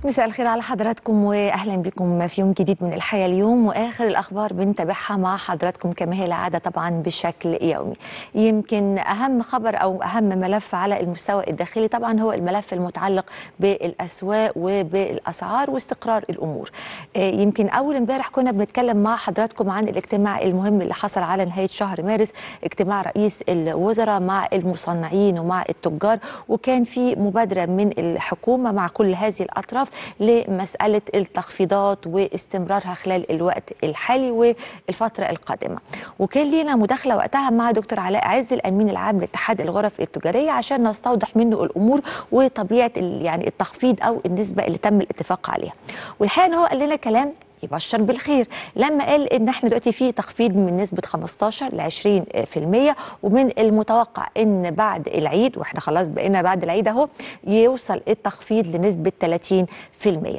مساء الخير على حضراتكم واهلا بكم في يوم جديد من الحياه اليوم واخر الاخبار بنتابعها مع حضراتكم كما هي العاده طبعا بشكل يومي. يمكن اهم خبر او اهم ملف على المستوى الداخلي طبعا هو الملف المتعلق بالاسواق وبالاسعار واستقرار الامور. يمكن اول امبارح كنا بنتكلم مع حضراتكم عن الاجتماع المهم اللي حصل على نهايه شهر مارس اجتماع رئيس الوزراء مع المصنعين ومع التجار وكان في مبادره من الحكومه مع كل هذه الاطراف لمسألة التخفيضات واستمرارها خلال الوقت الحالي والفترة القادمة وكان لينا مداخلة وقتها مع دكتور علاء عز الأمين العام لاتحاد الغرف التجارية عشان نستوضح منه الأمور وطبيعة يعني التخفيض أو النسبة اللي تم الاتفاق عليها والحقيقة أن هو قال لنا كلام يبشر بالخير لما قال ان احنا دلوقتي في تخفيض من نسبه 15 ل 20% ومن المتوقع ان بعد العيد واحنا خلاص بقينا بعد العيد اهو يوصل التخفيض لنسبه 30%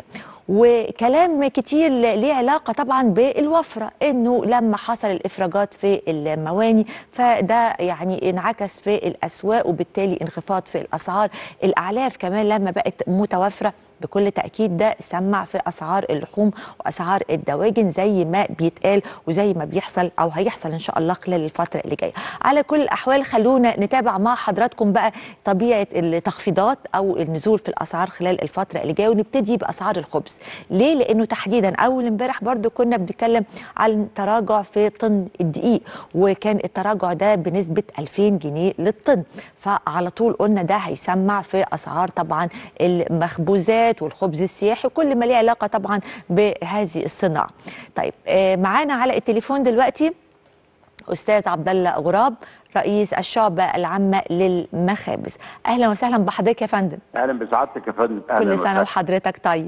وكلام كتير ليه علاقة طبعا بالوفرة انه لما حصل الافراجات في المواني فده يعني انعكس في الاسواق وبالتالي انخفاض في الاسعار الاعلاف كمان لما بقت متوفرة بكل تأكيد ده سمع في أسعار اللحوم وأسعار الدواجن زي ما بيتقال وزي ما بيحصل أو هيحصل إن شاء الله خلال الفترة اللي جاية على كل الأحوال خلونا نتابع مع حضراتكم بقى طبيعة التخفيضات أو النزول في الأسعار خلال الفترة اللي جاية ونبتدي بأسعار الخبز ليه؟ لأنه تحديدا أول امبارح برضو كنا بنتكلم عن تراجع في طن الدقيق وكان التراجع ده بنسبة 2000 جنيه للطن فعلى طول قلنا ده هيسمع في أسعار طبعا المخبوزات والخبز السياحي وكل ما ليه علاقه طبعا بهذه الصناعه. طيب معانا على التليفون دلوقتي استاذ عبد الله غراب رئيس الشعبة العامة للمخابز أهلا وسهلا بحضرتك يا فندم أهلا بسعادتك يا فندم كل سنة وحضرتك طيب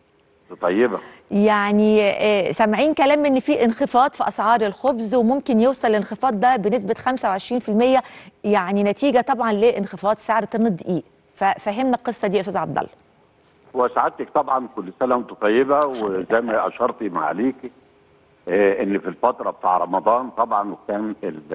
طيبة يعني سامعين كلام ان في انخفاض في اسعار الخبز وممكن يوصل الانخفاض ده بنسبه 25% يعني نتيجه طبعا لانخفاض سعر طن الدقيق ففهمنا القصه دي يا استاذ عبد الله وسعادتك طبعا كل سنه وانت طيبه وزي ما اشرتي معاليكي آه ان في الفتره بتاع رمضان طبعا وكان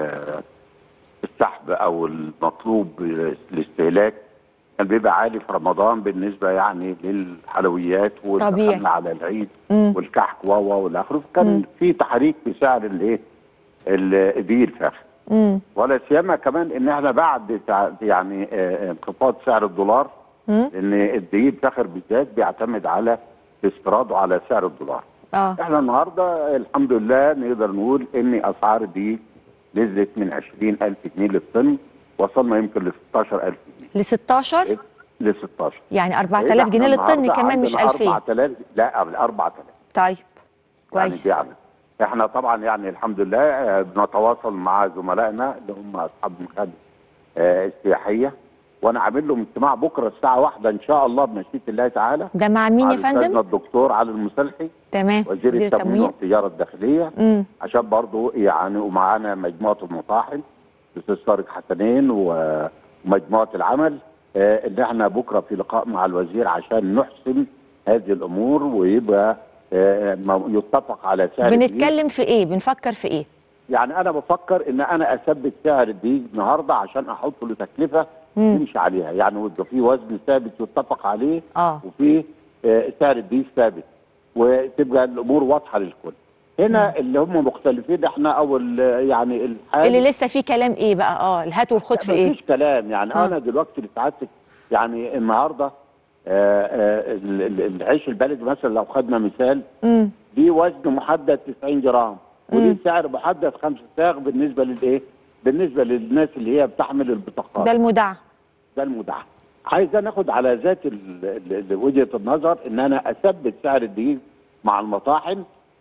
السحب او المطلوب الاستهلاك كان بيبقى عالي في رمضان بالنسبه يعني للحلويات ودخلنا على العيد مم. والكحك واوا والى اخره فكان في تحريك في سعر الايه الدقيق الفاخر ولا سيما كمان ان احنا بعد يعني آه انخفاض سعر الدولار لان الدقيق الفاخر بالذات بيعتمد على استيراده على سعر الدولار. اه احنا النهارده الحمد لله نقدر نقول ان اسعار الدقيق نزلت من 20000 جنيه للطن وصلنا يمكن ل 16000 جنيه. ل 16 ل 16 يعني 4000 جنيه للطن كمان مش 2000 4000 لا قبل 4000 طيب كويس يعني احنا طبعا يعني الحمد لله بنتواصل مع زملائنا اللي هم اصحاب المخابز اه السياحيه وانا عامل لهم اجتماع بكره الساعه واحدة ان شاء الله بمشيئه الله تعالى ده مع مين يا فندم؟ الدكتور علي المصلحي تمام وزير, وزير التموين والتجاره الداخليه مم. عشان برضه يعني ومعانا مجموعه المطاحن الاستاذ طارق حسنين ومجموعه العمل آه اللي احنا بكره في لقاء مع الوزير عشان نحسن هذه الامور ويبقى آه يتفق على سعر بنتكلم في ايه؟ بنفكر في ايه؟ يعني انا بفكر ان انا اثبت سعر الدقيق النهارده عشان احطه لتكلفه نمشي عليها يعني ويبقى في وزن ثابت يتفق عليه اه وفي آه سعر الدقيق ثابت وتبقى الامور واضحه للكل هنا مم. اللي هم مختلفين احنا او يعني الحال اللي لسه في كلام ايه بقى اه الهات والخد في ايه مفيش كلام يعني آه. انا دلوقتي لسعادتك يعني النهارده آه آه العيش البلدي مثلا لو خدنا مثال مم. ليه وزن محدد 90 جرام وليه سعر محدد 5 ساغ بالنسبه للايه؟ بالنسبه للناس اللي هي بتحمل البطاقات ده المدعم ده المدعم عايز ناخد على ذات وجهه النظر ان انا اثبت سعر الدقيق مع المطاحن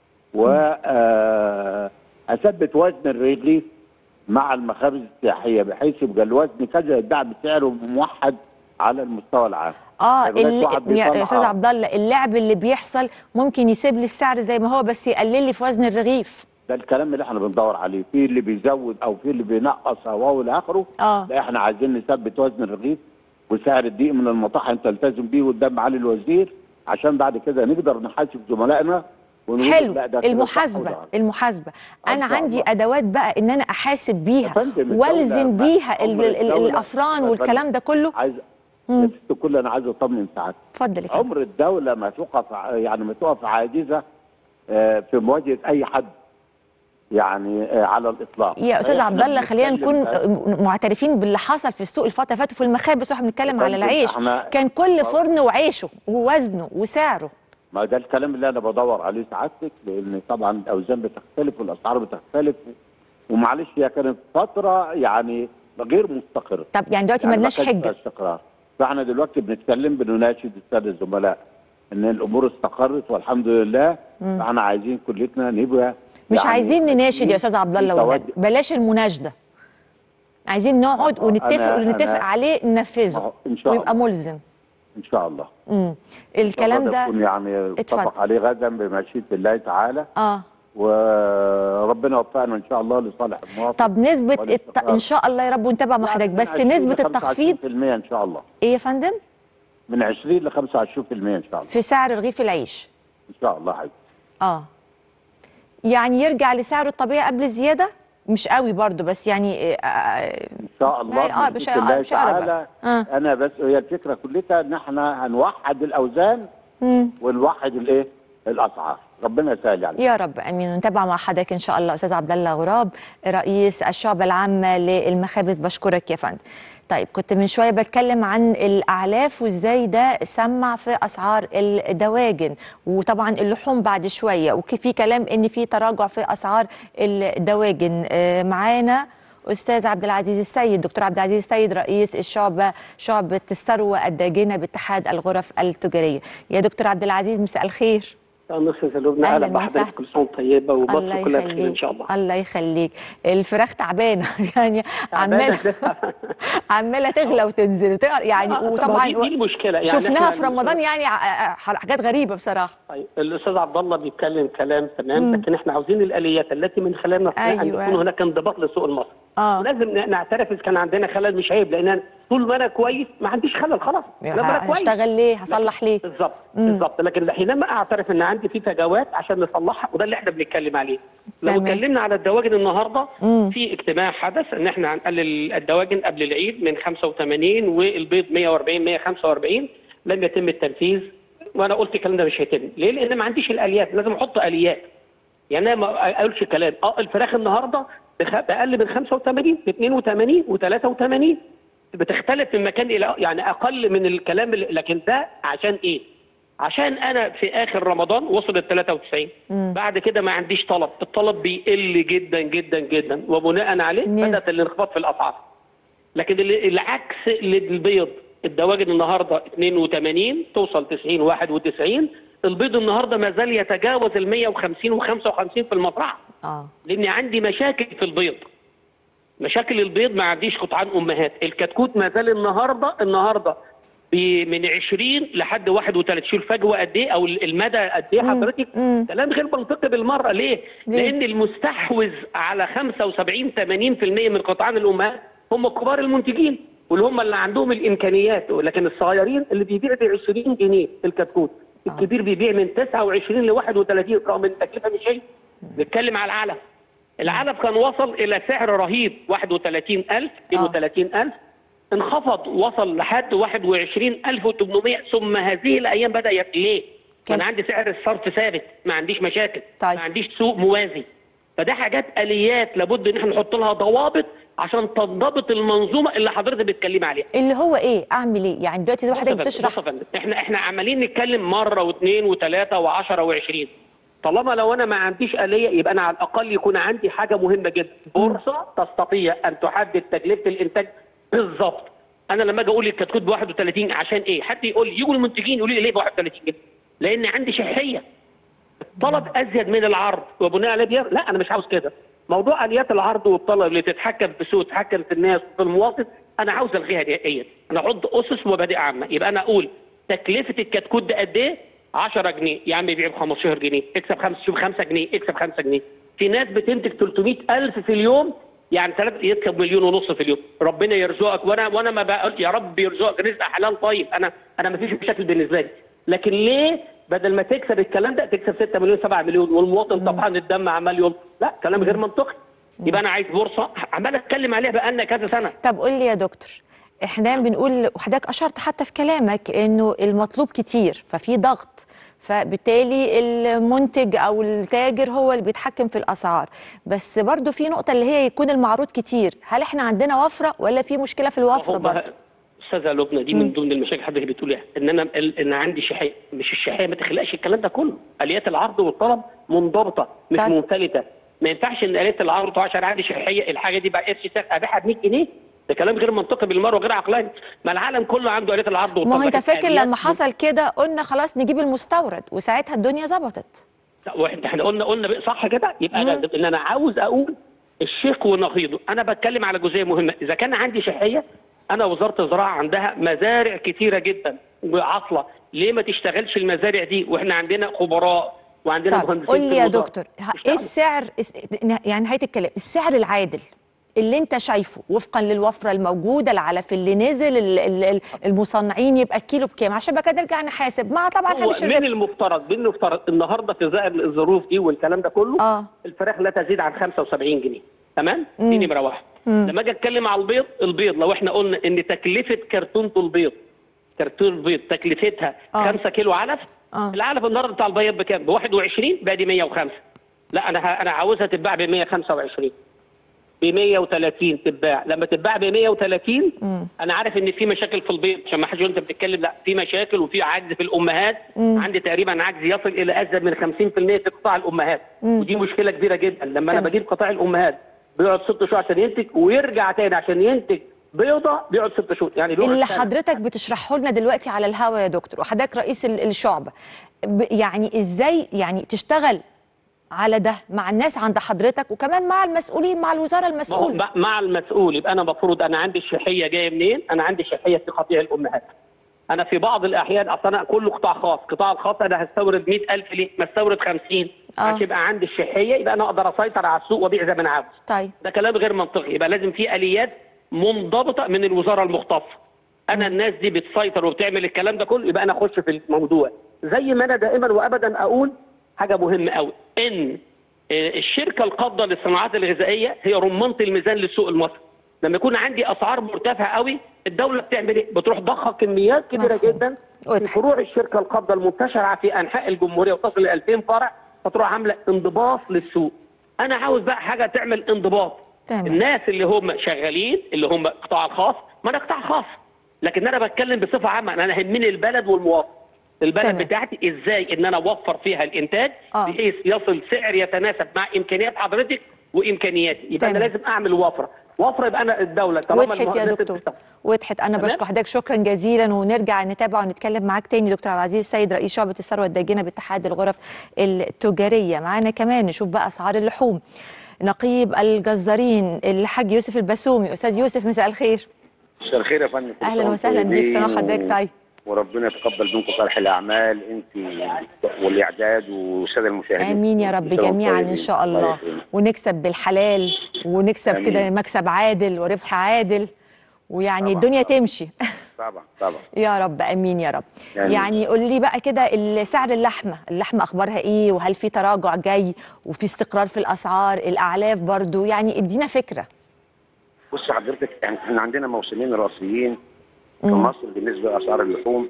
واثبت وزن الرغيف مع المخابز السياحيه بحيث يبقى الوزن كذا يتباع بسعره موحد على المستوى العام اه يا استاذ عبد الله اللعب اللي بيحصل ممكن يسيب لي السعر زي ما هو بس يقلل لي في وزن الرغيف ده الكلام اللي احنا بندور عليه في اللي بيزود او في اللي بينقص او الى اخره اه لا احنا عايزين نثبت وزن الرغيف وسعر الدقيق من المطاحن تلتزم بيه قدام معالي الوزير عشان بعد كده نقدر نحاسب زملائنا حلو المحاسبه المحاسبه انا عندي ادوات بقى ان انا احاسب بيها والزم بيها ال ال الافران والكلام ده كله عايز يا ست الكل انا عايز اطمن سعادتك اتفضل عمر الدوله ما توقف يعني ما تقف عاجزه في مواجهه اي حد يعني على الاطلاق يا استاذ عبد الله خلينا نكون معترفين باللي حصل في السوق الفتره اللي فاتت وفي المخابز واحنا بنتكلم على العيش كان كل فرن وعيشه ووزنه وسعره ما ده الكلام اللي انا بدور عليه سعادتك لان طبعا الاوزان بتختلف والاسعار بتختلف ومعلش هي كانت فتره يعني غير مستقره طب يعني دلوقتي يعني مالناش حجه استقرار فاحنا دلوقتي بنتكلم بنناشد الساده الزملاء ان الامور استقرت والحمد لله مم. فاحنا عايزين كلتنا نبقى مش يعني عايزين نناشد يا استاذ عبد الله والنبي بلاش المناشده عايزين نقعد ونتفق واللي نتفق عليه ننفذه إن شاء ويبقى الله. ملزم ان شاء الله امم الكلام ده يكون يعني اتفق عليه غدا بمشيئه الله تعالى اه وربنا يوفقنا ان شاء الله لصالح المواطن طب نسبه الت... ان شاء الله يا رب ونتابع مع حضرتك بس نسبه التخفيض 25% ان شاء الله ايه يا فندم من 20 ل 25% ان شاء الله في سعر رغيف العيش ان شاء الله حبيبي اه يعني يرجع لسعره الطبيعي قبل الزياده مش قوي برضو بس يعني آه ان شاء الله اه مش آه مش تعالى آه. انا بس هي الفكره كلها ان احنا هنوحد الاوزان مم. ونوحد الايه الاسعار ربنا يسهل يعني يا رب امين ونتابع مع حضرتك ان شاء الله استاذ عبد الله غراب رئيس الشعبه العامه للمخابز بشكرك يا فندم طيب كنت من شويه بتكلم عن الاعلاف وازاي ده سمع في اسعار الدواجن وطبعا اللحوم بعد شويه وفي كلام ان في تراجع في اسعار الدواجن معانا استاذ عبد العزيز السيد دكتور عبد العزيز السيد رئيس الشعبه شعبه الثروه الداجنه باتحاد الغرف التجاريه يا دكتور عبد العزيز مساء الخير نص سلوبنا اهلا بحضرتك كل سنه طيبه ومصر كلها بخير ان شاء الله الله يخليك الفراخ تعبانه يعني عماله عماله تغلى وتنزل يعني وطبعا دي المشكله يعني شفناها في رمضان يعني حاجات غريبه بصراحه طيب الاستاذ عبد الله بيتكلم كلام تمام لكن احنا عاوزين الاليات التي من خلالها أيوة. ان يكون هناك انضباط للسوق المصري آه. ولازم نعترف اذا كان عندنا خلل مش عيب لان طول ما انا كويس ما عنديش خلل خلاص انا كويس هشتغل ليه هصلح ليه بالظبط بالظبط لكن حينما اعترف ان عندي في فجوات عشان نصلحها وده اللي احنا بنتكلم عليه لو اتكلمنا على الدواجن النهارده مم. في اجتماع حدث ان احنا هنقلل الدواجن قبل العيد من 85 والبيض 140 145 لم يتم التنفيذ وانا قلت الكلام ده مش هيتم ليه لان ما عنديش الاليات لازم احط اليات يعني انا ما اقولش كلام اه الفراخ النهارده باقل من 85 ب 82 و83 بتختلف من مكان الى يعني اقل من الكلام اللي لكن ده عشان ايه؟ عشان انا في اخر رمضان وصل ال 93 مم. بعد كده ما عنديش طلب الطلب بيقل جدا جدا جدا وبناء عليه نزل. بدات الانخفاض في الاسعار لكن ال- العكس للبيض الدواجن النهارده 82 توصل 90 91 البيض النهارده ما زال يتجاوز ال 150 و55 في المزرعه اه لان عندي مشاكل في البيض مشاكل البيض ما عنديش قطعان امهات الكتكوت ما زال النهارده النهارده ب- من 20 لحد 31 شوف الفجوه قد ايه او المدى قد ايه مم. حضرتك مم. كلام غير منطقي بالمره ليه؟ ليه؟ لان المستحوذ على 75 80% من قطعان الامهات هم كبار المنتجين واللي هم اللي عندهم الامكانيات لكن الصغيرين اللي بيبيع ب 20 جنيه الكتكوت آه. الكبير بيبيع من 29 ل 31 رغم ان التكلفه مش شيء نتكلم على العلف العلف كان وصل الى سعر رهيب 31000 32000 انخفض وصل لحد 21800 ثم هذه الايام بدا يت... ليه؟ كان- كان عندي سعر الصرف ثابت ما عنديش مشاكل طيب. ما عنديش سوق موازي فده حاجات اليات لابد ان احنا نحط لها ضوابط عشان تنضبط المنظومه اللي حضرتك بتتكلمي عليها اللي هو ايه اعمل ايه يعني دلوقتي زي ما حضرتك بص يا فندم، بتشرح بص يا فندم، احنا احنا عمالين نتكلم مره واثنين وثلاثه وعشرة وعشرين طالما لو انا ما عنديش اليه يبقى انا على الاقل يكون عندي حاجه مهمه جدا بورصه تستطيع ان تحدد تكلفه الانتاج بالظبط انا لما اجي اقول الكتكوت ب 31 عشان ايه حد يقول لي يجوا المنتجين يقولوا لي ليه ب 31 جنيه لان عندي شحيه الطلب ازيد من العرض وبناء عليه بير... لا انا مش عاوز كده موضوع اليات العرض والطلب اللي تتحكم في السوق تتحكم في الناس وفي المواطن انا عاوز الغيها نهائيا انا احط اسس ومبادئ عامه يبقى انا اقول تكلفه الكتكوت ده قد ايه 10 جنيه يا عم يبيع ب 15 جنيه اكسب 5 شوف 5 جنيه اكسب 5 جنيه في ناس بتنتج 300000 في اليوم يعني ثلاث يكسب مليون ونص في اليوم ربنا يرزقك وانا وانا ما بقول يا رب يرزقك رزق حلال طيب انا انا ما فيش مشاكل بالنسبه لي لكن ليه بدل ما تكسب الكلام ده تكسب 6 مليون 7 مليون والمواطن طبعا الدم عمال يوم لا كلام غير منطقي يبقى انا عايز بورصه عمال اتكلم عليها بقالنا كذا سنه طب قول لي يا دكتور احنا بنقول وحضرتك اشرت حتى في كلامك انه المطلوب كتير ففي ضغط فبالتالي المنتج او التاجر هو اللي بيتحكم في الاسعار بس برضو في نقطه اللي هي يكون المعروض كتير هل احنا عندنا وفره ولا في مشكله في الوفره برضو استاذه لبنى دي من ضمن المشاكل حضرتك بتقوليها ان انا ان عندي شحيه مش الشحيه ما تخلقش الكلام ده كله اليات العرض والطلب منضبطه مش طيب. منفلته ما ينفعش ان اليه العرض عشان عندي شحيه الحاجه دي بقى قرش ابيعها ب 100 جنيه ده كلام غير منطقي بالمره وغير عقلاني ما العالم كله عنده اليه العرض والطلب ما هو انت فاكر لما حصل كده قلنا خلاص نجيب المستورد وساعتها الدنيا ظبطت واحنا احنا قلنا قلنا صح كده يبقى أنا ان انا عاوز اقول الشيخ ونقيضه انا بتكلم على جزئيه مهمه اذا كان عندي شحيه انا وزاره الزراعه عندها مزارع كتيره جدا وعاطله ليه ما تشتغلش المزارع دي واحنا عندنا خبراء وعندنا طب مهندسين قول لي يا دكتور ايه السعر يعني نهايه الكلام السعر العادل اللي انت شايفه وفقا للوفره الموجوده العلف اللي نزل المصنعين يبقى الكيلو بكام عشان بقى نرجع نحاسب مع طبعا هامش من المفترض من المفترض النهارده في ظاهر الظروف دي والكلام ده كله آه. الفراخ لا تزيد عن 75 جنيه تمام دي نمره واحد لما اجي اتكلم على البيض البيض لو احنا قلنا ان تكلفه كرتونه البيض كرتون البيض تكلفتها آه. 5 كيلو علف آه. العلف النهارده بتاع البيض بكام؟ ب 21 بقى دي 105 لا انا ه... انا عاوزها تتباع ب 125 ب 130 تتباع لما تتباع ب 130 مم. انا عارف ان في مشاكل في البيض عشان ما حدش يقول انت بتتكلم لا في مشاكل وفي عجز في الامهات مم. عندي تقريبا عجز يصل الى ازيد من 50% في قطاع الامهات مم. ودي مشكله كبيره جدا لما انا تمام. بجيب قطاع الامهات بيقعد ست شهور عشان ينتج ويرجع تاني عشان ينتج بيضه بيقعد ست شهور يعني بيقعد اللي سنة. حضرتك بتشرحه لنا دلوقتي على الهوا يا دكتور وحضرتك رئيس ال- الشعبه ب- يعني ازاي يعني تشتغل على ده مع الناس عند حضرتك وكمان مع المسؤولين مع الوزاره ما هو المسؤوله مع- مع المسؤول يبقى انا المفروض انا عندي الشحيه جايه منين؟ انا عندي الشحيه في قطيع الامهات. انا في بعض الاحيان اصل انا كله قطاع خاص، قطاع الخاص انا هستورد 100000 ليه؟ ما استورد 50 آه. عشان يبقى عندي الشحيه يبقى انا اقدر اسيطر على السوق وابيع زي ما انا عاوز. طيب ده كلام غير منطقي، يبقى لازم في اليات منضبطه من الوزاره المختصه. انا الناس دي بتسيطر وبتعمل الكلام ده كله يبقى انا اخش في الموضوع. زي ما انا دائما وابدا اقول حاجه مهمه قوي ان آه، الشركه القابضه للصناعات الغذائيه هي رمانه الميزان للسوق المصري. لما يكون عندي اسعار مرتفعه قوي الدوله بتعمل ايه؟ بتروح ضخه كميات كبيره مفهوم. جدا في وضحت. فروع الشركه القابضه المنتشره في انحاء الجمهوريه وتصل ل 2000 فرع فتروح عامله انضباط للسوق. انا عاوز بقى حاجه تعمل انضباط. تمام. الناس اللي هم شغالين اللي هم القطاع الخاص ما انا قطاع خاص لكن انا بتكلم بصفه عامه انا يهمني البلد والمواطن. البلد تمام. بتاعتي ازاي ان انا اوفر فيها الانتاج آه. بحيث يصل سعر يتناسب مع امكانيات حضرتك وامكانياتي يبقى انا تمام. لازم اعمل وفره وفره يبقى انا الدوله طالما وضحت يا المهندسين دكتور بتشتغل. وضحت انا تمام؟ بشكر حضرتك شكرا جزيلا ونرجع نتابع ونتكلم معاك تاني دكتور عبد العزيز السيد رئيس شعبه الثروه الداجنه باتحاد الغرف التجاريه معانا كمان نشوف بقى اسعار اللحوم نقيب الجزارين الحاج يوسف البسومي استاذ يوسف مساء الخير مساء الخير يا فندم كل اهلا سنة وسهلا وانتم بيك سنه طيبين حضرتك طيب وربنا يتقبل منكم صالح الاعمال انت والاعداد والساده المشاهدين امين يا رب كل سنة وانتم جميعا ان طيبين. شاء الله يكرمك. ونكسب بالحلال ونكسب آمين. كده مكسب عادل وربح عادل ويعني طبعاً، الدنيا طبعاً. تمشي طبعا طبعا يا رب امين يا رب آمين. يعني قول لي بقى كده سعر اللحمه اللحمه اخبارها ايه وهل في تراجع جاي وفي استقرار في الاسعار الاعلاف برضو يعني ادينا فكره بص حضرتك يعني احنا عندنا موسمين رئيسيين في مم. مصر بالنسبه لاسعار اللحوم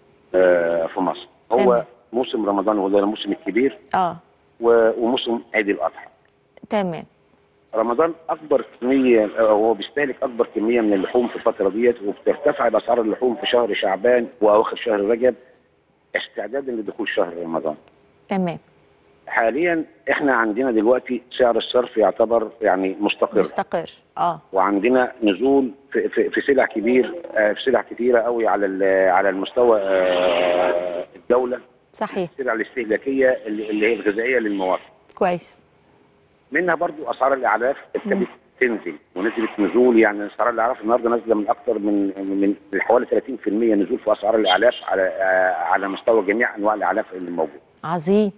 آه، في مصر هو تمام. موسم رمضان وهو الموسم الكبير اه و- وموسم عيد الاضحى تمام رمضان اكبر كميه آه، هو بيستهلك اكبر كميه من اللحوم في الفتره ديت وبترتفع باسعار اللحوم في شهر شعبان واواخر شهر رجب استعدادا لدخول شهر رمضان تمام حاليا احنا عندنا دلوقتي سعر الصرف يعتبر يعني مستقر مستقر اه وعندنا نزول في, في, في سلع كبير آه، في سلع كثيره قوي على ال- على المستوى آه، الدوله صحيح السلع الاستهلاكيه اللي اللي هي الغذائيه للمواطن كويس منها برضو اسعار الاعلاف ابتدت تنزل ونزلت نزول يعني اسعار الاعلاف النهارده نازله من اكثر من من من حوالي 30% نزول في اسعار الاعلاف على آه، على مستوى جميع انواع الاعلاف اللي موجوده عظيم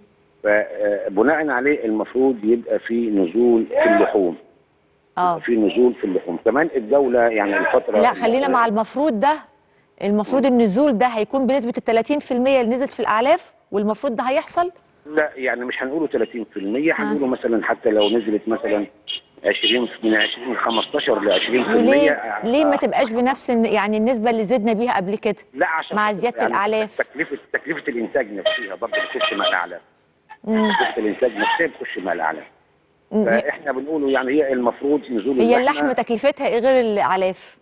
فبناء عليه المفروض يبقى في نزول في اللحوم اه في نزول في اللحوم كمان الدوله يعني الفتره لا خلينا مع المفروض ده المفروض النزول ده هيكون بنسبه ال 30% اللي نزلت في الاعلاف والمفروض ده هيحصل لا يعني مش هنقوله 30% هنقوله مثلا حتى لو نزلت مثلا 20 من 20 من 15 ل 20% وليه ليه ما تبقاش بنفس الن- يعني النسبه اللي زدنا بيها قبل كده لا عشان مع خاطر زيادة الأعلاف. تكلفه تكلفه الانتاج نفسها برضه بتخش مع الاعلاف مم. تكلفه الانتاج نفسها بتخش مع الاعلاف مم. فاحنا بنقوله يعني هي المفروض نزول هي اللحمة اللحمه تكلفتها ايه غير الاعلاف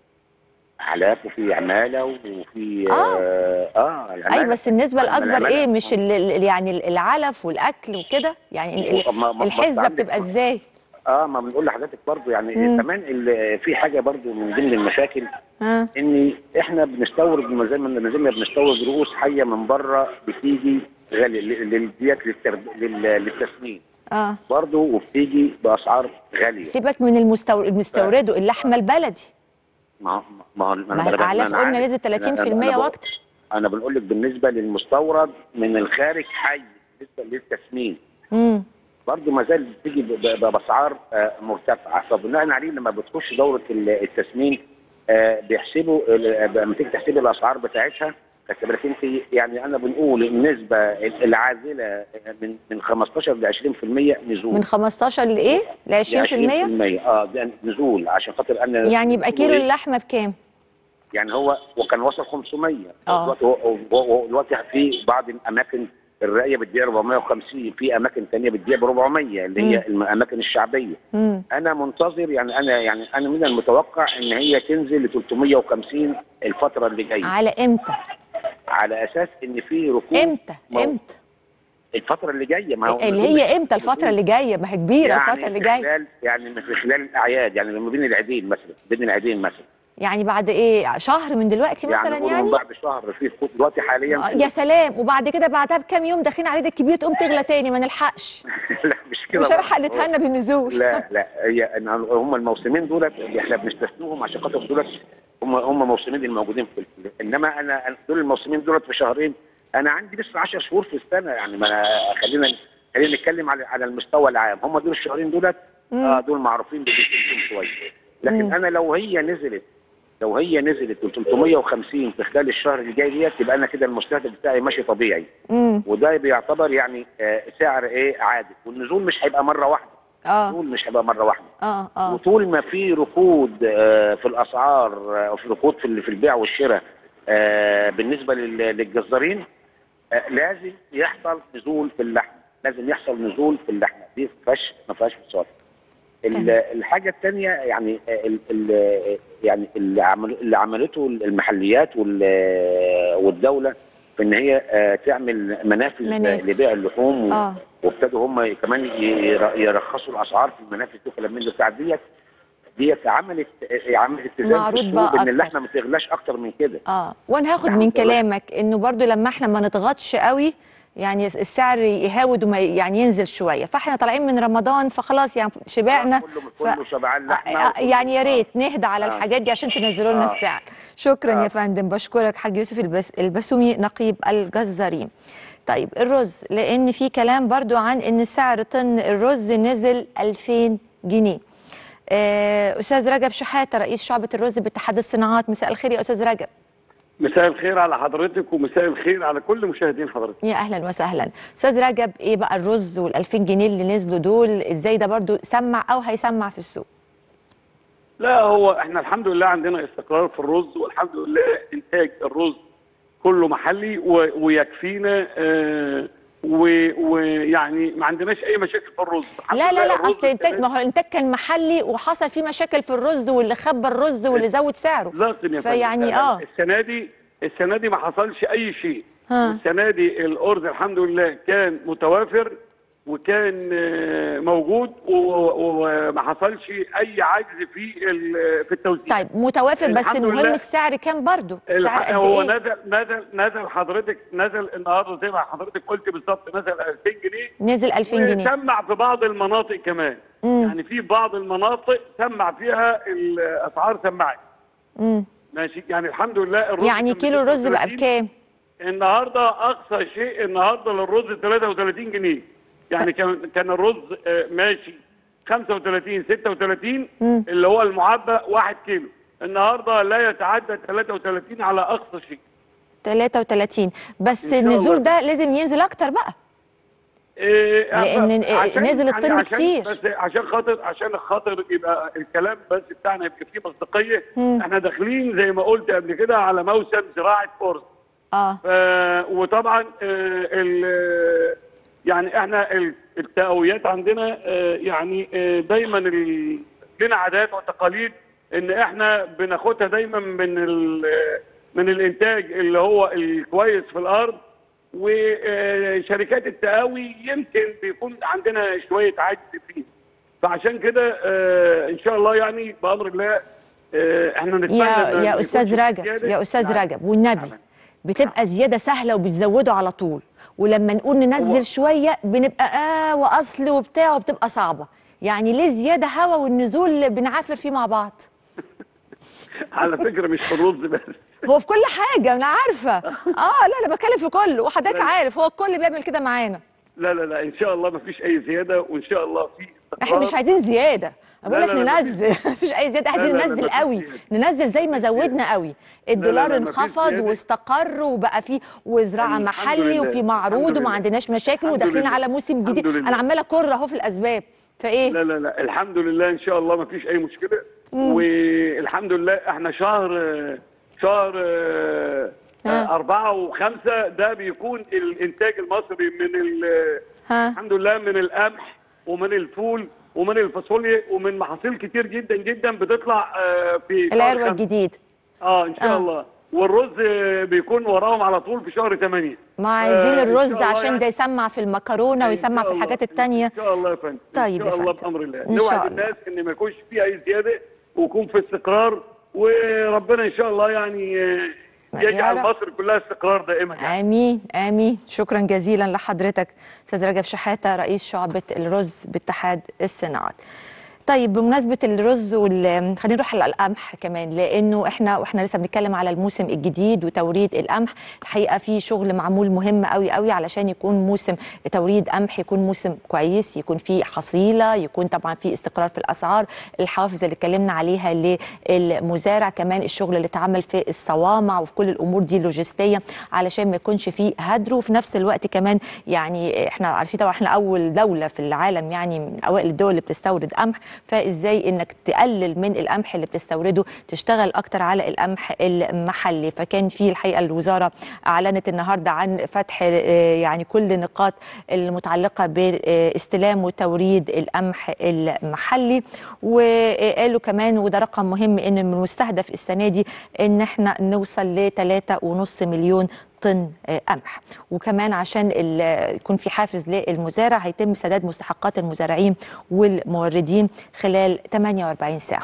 اعلاف وفي عماله وفي آه. اه, آه العمالة. اي بس النسبه الاكبر العمالة. ايه مش ال- ال- يعني العلف والاكل وكده يعني ال- طب ما- ما- الحسبه ما بتبقى عندك- ازاي اه ما بنقول لحضرتك برضه يعني مم. كمان ال- في حاجه برضه من ضمن المشاكل ها ان احنا بنستورد زي ما زي ما بنستورد رؤوس حيه من بره بتيجي غاليه لل- ديت للترب- لل- للتسمين اه برضه وبتيجي باسعار غاليه سيبك من المستورد المستورده اللحمه البلدي ما هو ما هو ما هي الاعلاف قلنا نزلت 30% واكتر انا بقول لك بالنسبه للمستورد من الخارج حي بالنسبه للتسمين امم برضه ما زال بتيجي ب- ب- باسعار آه، مرتفعه فبناء عليه لما بتخش دوره ال- التسمين آه، بيحسبوا ال- لما تيجي تحسبي الاسعار بتاعتها خدت بالك انت يعني انا بنقول النسبه العازله من من 15 ل 20% نزول من 15 لايه ل 20% 20% اه ده نزول عشان خاطر انا يعني يبقى كيلو اللحمه بكام يعني هو وكان وصل 500 آه. دلوقتي هو- هو- هو دلوقتي في بعض الاماكن الراقيه بتبيع 450 في اماكن ثانيه بتبيع ب 400 اللي هي الاماكن الشعبيه امم انا منتظر يعني انا يعني انا من المتوقع ان هي تنزل ل 350 الفتره اللي جايه على امتى على اساس ان في ركود امتى مو- امتى الفتره اللي جايه ما هو اللي هي امتى الفتره اللي جايه ما هي كبيره يعني الفتره اللي في جايه خلال يعني في خلال الاعياد يعني ما بين العيدين مثلا بين العيدين مثلا يعني بعد ايه شهر من دلوقتي مثلا يعني, نقول يعني من بعد شهر في ركود دلوقتي حاليا آه، يا سلام وبعد كده بعدها بكام يوم داخلين على العيد الكبير تقوم تغلى تاني ما نلحقش لا مش كده مش برضه. هنلحق نتهنى بالنزول لا لا هي إن هم الموسمين دولت احنا بنستثنوهم عشان خاطر دولت هم هم موسمين الموجودين في الفيلم. انما انا أنا دول الموسمين دولت في شهرين انا عندي لسه 10 شهور في السنه يعني ما أنا- خلينا خلينا نتكلم على على المستوى العام هم دول الشهرين دولت اه دول معروفين بتنزلهم شويه لكن انا لو هي نزلت لو هي نزلت ل 350 في خلال الشهر اللي جاي ديت يبقى انا كده المستهدف بتاعي ماشي طبيعي امم وده بيعتبر يعني آه سعر ايه عادل والنزول مش هيبقى مره واحده اه النزول مش هيبقى مره واحده اه اه وطول ما في ركود آه، في الاسعار آه، او في ركود في ال- في البيع والشراء آه، بالنسبه لل- للجزارين آه، لازم يحصل نزول في اللحم لازم يحصل نزول في اللحم دي ما فيهاش ما فيهاش فصال ال- تمام. الحاجه الثانيه يعني آه، ال- ال- يعني اللي عمل- اللي عملته المحليات وال- والدوله في ان هي آه، تعمل منافذ منافذ. لبيع اللحوم و- آه. وابتدوا هم كمان ير- يرخصوا الاسعار في المنافذ دي وكلام من ده بتاع ديت ديت عملت عملت اتزان معروض في السوق بقى ان أكتر. اللحمه ما تغلاش اكتر من كده اه وانا هاخد نعم، من والله. كلامك انه برضو لما احنا ما نضغطش قوي يعني السعر يهاود وما يعني ينزل شويه فاحنا طالعين من رمضان فخلاص يعني شبعنا كله كله شبعان لحمه آه، وكله- يعني يا ريت نهدى على آه. الحاجات دي عشان تنزلوا لنا آه. السعر شكرا آه. يا فندم بشكرك حاج يوسف البس البسومي نقيب الجزارين طيب الرز لان في كلام برضو عن ان سعر طن الرز نزل 2000 جنيه آه، استاذ رجب شحاته رئيس شعبه الرز باتحاد الصناعات مساء الخير يا استاذ رجب مساء الخير على حضرتك ومساء الخير على كل مشاهدين حضرتك يا اهلا وسهلا استاذ رجب ايه بقى الرز وال2000 جنيه اللي نزلوا دول ازاي ده برضو سمع او هيسمع في السوق لا هو احنا الحمد لله عندنا استقرار في الرز والحمد لله انتاج الرز كله محلي و- ويكفينا آه، و- ويعني ما عندناش اي مشاكل في الرز الحمد لا لا لله لا الرز اصل انتاج كمان- ما هو الانتاج كان محلي وحصل فيه مشاكل في الرز واللي خبى الرز واللي زود سعره لازم يا فندم. فيعني لا، لا، اه السنه دي السنه دي ما حصلش اي شيء ها. السنه دي الارز الحمد لله كان متوافر وكان آه، موجود و- و- وما حصلش اي عجز في ال- في التوزيع طيب متوافر بس الحمد المهم لله. السعر كام برضو السعر الح- قد هو ايه نزل نزل نزل حضرتك نزل النهارده زي ما حضرتك قلت بالظبط نزل 2000 جنيه نزل 2000 جنيه سمع في بعض المناطق كمان مم. يعني في بعض المناطق سمع فيها الاسعار سمعت مم. ماشي يعني الحمد لله الرز يعني كان كيلو الرز بقى 36. بكام النهارده اقصى شيء النهارده للرز 33 جنيه يعني كان كان الرز آه، ماشي 35 36 مم. اللي هو المعبأ 1 كيلو النهارده لا يتعدى 33 على اقصى شيء 33 بس إن شاء النزول الله. ده لازم ينزل اكتر بقى لان نزل الطن عشان كتير بس عشان خاطر عشان خاطر يبقى الكلام بس بتاعنا يبقى فيه مصداقيه احنا داخلين زي ما قلت قبل كده على موسم زراعه ارز اه ف- وطبعا آه، ال- يعني احنا ال- التقويات عندنا آه، يعني آه، دايما ال- لنا عادات وتقاليد ان احنا بناخدها دايما من ال- من الانتاج اللي هو الكويس في الارض وشركات التقاوي يمكن بيكون عندنا شويه عجز فيه فعشان كده آه، ان شاء الله يعني بامر الله آه، احنا نتمنى يا إن يا ما استاذ يكونش رجب زيادة. يا استاذ نعم. رجب والنبي نعم. بتبقى زياده سهله وبتزوده على طول ولما نقول ننزل هو- شويه بنبقى اه واصل وبتاع وبتبقى صعبه يعني ليه زياده هوا والنزول بنعافر فيه مع بعض على فكره مش في الرز بس هو في كل حاجه انا عارفه اه لا انا بتكلم في كله وحضرتك لا. عارف هو الكل بيعمل كده معانا لا لا لا ان شاء الله ما فيش اي زياده وان شاء الله في احنا مش استقرار. عايزين زياده انا بقول لا، لك لا، لا، ننزل مفيش اي زياده عايزين لا، لا، لا، ننزل مفيش قوي زيادة. ننزل زي ما مفيش زيادة. زودنا قوي الدولار لا، مفيش انخفض زيادة. واستقر وبقى فيه وزراعه الحمد محلي لله. وفي معروض الحمد وما لله. عندناش مشاكل الحمد وداخلين لله. على موسم الحمد جديد لله. انا عماله اكر اهو في الاسباب فايه لا لا لا الحمد لله ان شاء الله ما فيش اي مشكله والحمد لله احنا شهر شهر آه، ها. آه، أربعة وخمسة ده بيكون الإنتاج المصري من ال- ها الحمد لله من القمح ومن الفول ومن الفاصوليا ومن محاصيل كتير جدا جدا بتطلع آه، في شهر العروه خمسة. الجديد اه ان شاء آه. الله والرز آه، بيكون وراهم على طول في شهر 8 ما عايزين آه، إن الرز شاء الله عشان يعني. ده يسمع في المكرونه ويسمع في الحاجات التانية ان شاء الله يا فندم طيب ان يا شاء الله فندم. بامر الله إن شاء نوعد الله. الناس ان ما يكونش في اي زياده ويكون في استقرار وربنا ان شاء الله يعني آه، يا يجعل رب. مصر كلها استقرار دائما يعني. امين امين شكرا جزيلا لحضرتك استاذ رجب شحاته رئيس شعبه الرز باتحاد الصناعات طيب بمناسبه الرز وال خلينا نروح على القمح كمان لانه احنا واحنا لسه بنتكلم على الموسم الجديد وتوريد القمح الحقيقه في شغل معمول مهم قوي قوي علشان يكون موسم توريد قمح يكون موسم كويس يكون فيه حصيله يكون طبعا في استقرار في الاسعار الحوافز اللي اتكلمنا عليها للمزارع كمان الشغل اللي اتعمل في الصوامع وفي كل الامور دي لوجستيه علشان ما يكونش فيه هدر وفي نفس الوقت كمان يعني احنا عارفين طبعا احنا اول دوله في العالم يعني من اوائل الدول اللي بتستورد قمح فازاي انك تقلل من القمح اللي بتستورده تشتغل اكتر على القمح المحلي فكان في الحقيقه الوزاره اعلنت النهارده عن فتح آه، يعني كل نقاط المتعلقه باستلام وتوريد القمح المحلي وقالوا كمان وده رقم مهم ان من المستهدف السنه دي ان احنا نوصل ل 3.5 مليون طن آه، قمح وكمان عشان ال- يكون في حافز للمزارع هيتم سداد مستحقات المزارعين والموردين خلال 48 ساعه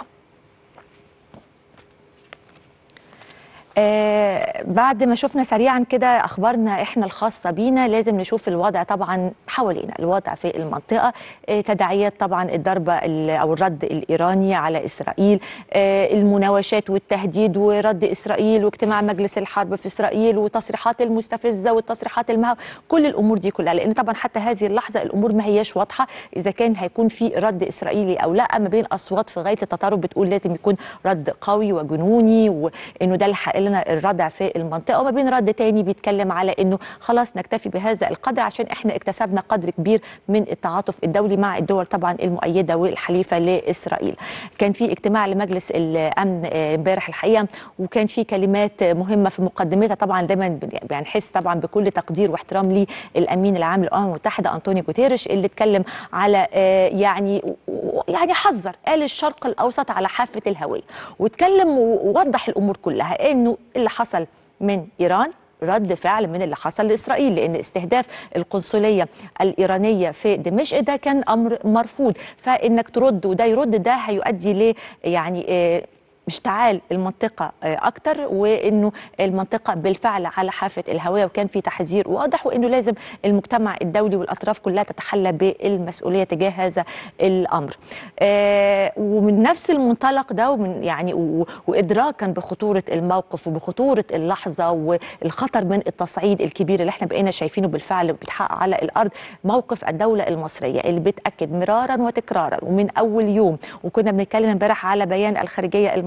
آه بعد ما شفنا سريعا كده اخبارنا احنا الخاصه بينا لازم نشوف الوضع طبعا حوالينا الوضع في المنطقه آه تداعيات طبعا الضربه ال- او الرد الايراني على اسرائيل آه المناوشات والتهديد ورد اسرائيل واجتماع مجلس الحرب في اسرائيل وتصريحات المستفزه والتصريحات المهو كل الامور دي كلها لان طبعا حتى هذه اللحظه الامور ما هياش واضحه اذا كان هيكون في رد اسرائيلي او لا ما بين اصوات في غايه التطرف بتقول لازم يكون رد قوي وجنوني وانه ده اللي هيحقق لنا الردع في المنطقه وما بين رد تاني بيتكلم على انه خلاص نكتفي بهذا القدر عشان احنا اكتسبنا قدر كبير من التعاطف الدولي مع الدول طبعا المؤيده والحليفه لاسرائيل. كان في اجتماع لمجلس الامن آه، امبارح الحقيقه وكان في كلمات مهمه في مقدمتها طبعا دايما بن- بنحس طبعا بكل تقدير واحترام للامين العام للامم المتحده انطونيو جوتيريش اللي اتكلم على آه، يعني يعني حذر قال الشرق الاوسط على حافه الهويه واتكلم ووضح الامور كلها انه اللي حصل من ايران رد فعل من اللي حصل لاسرائيل لان استهداف القنصليه الايرانيه في دمشق ده كان امر مرفوض فانك ترد وده يرد ده هيؤدي ل يعني آه، اشتعال المنطقة آه، أكتر وإنه المنطقة بالفعل على حافة الهوية وكان في تحذير واضح وإنه لازم المجتمع الدولي والأطراف كلها تتحلى بالمسؤولية تجاه هذا الأمر آه، ومن نفس المنطلق ده ومن يعني و- وإدراكا بخطورة الموقف وبخطورة اللحظة والخطر من التصعيد الكبير اللي احنا بقينا شايفينه بالفعل بيتحقق على الأرض موقف الدولة المصرية اللي بتأكد مرارا وتكرارا ومن أول يوم وكنا بنتكلم امبارح على بيان الخارجية المصرية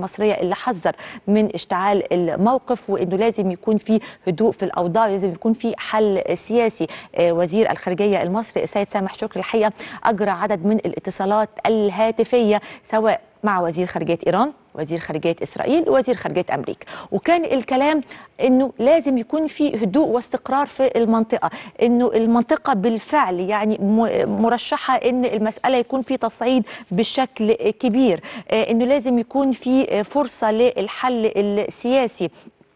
المصريه اللي حذر من اشتعال الموقف وانه لازم يكون في هدوء في الاوضاع لازم يكون في حل سياسي وزير الخارجيه المصري السيد سامح شكري الحقيقه اجرى عدد من الاتصالات الهاتفيه سواء مع وزير خارجيه ايران وزير خارجيه اسرائيل ووزير خارجيه امريكا وكان الكلام انه لازم يكون في هدوء واستقرار في المنطقه انه المنطقه بالفعل يعني مرشحه ان المساله يكون في تصعيد بشكل كبير انه لازم يكون في فرصه للحل السياسي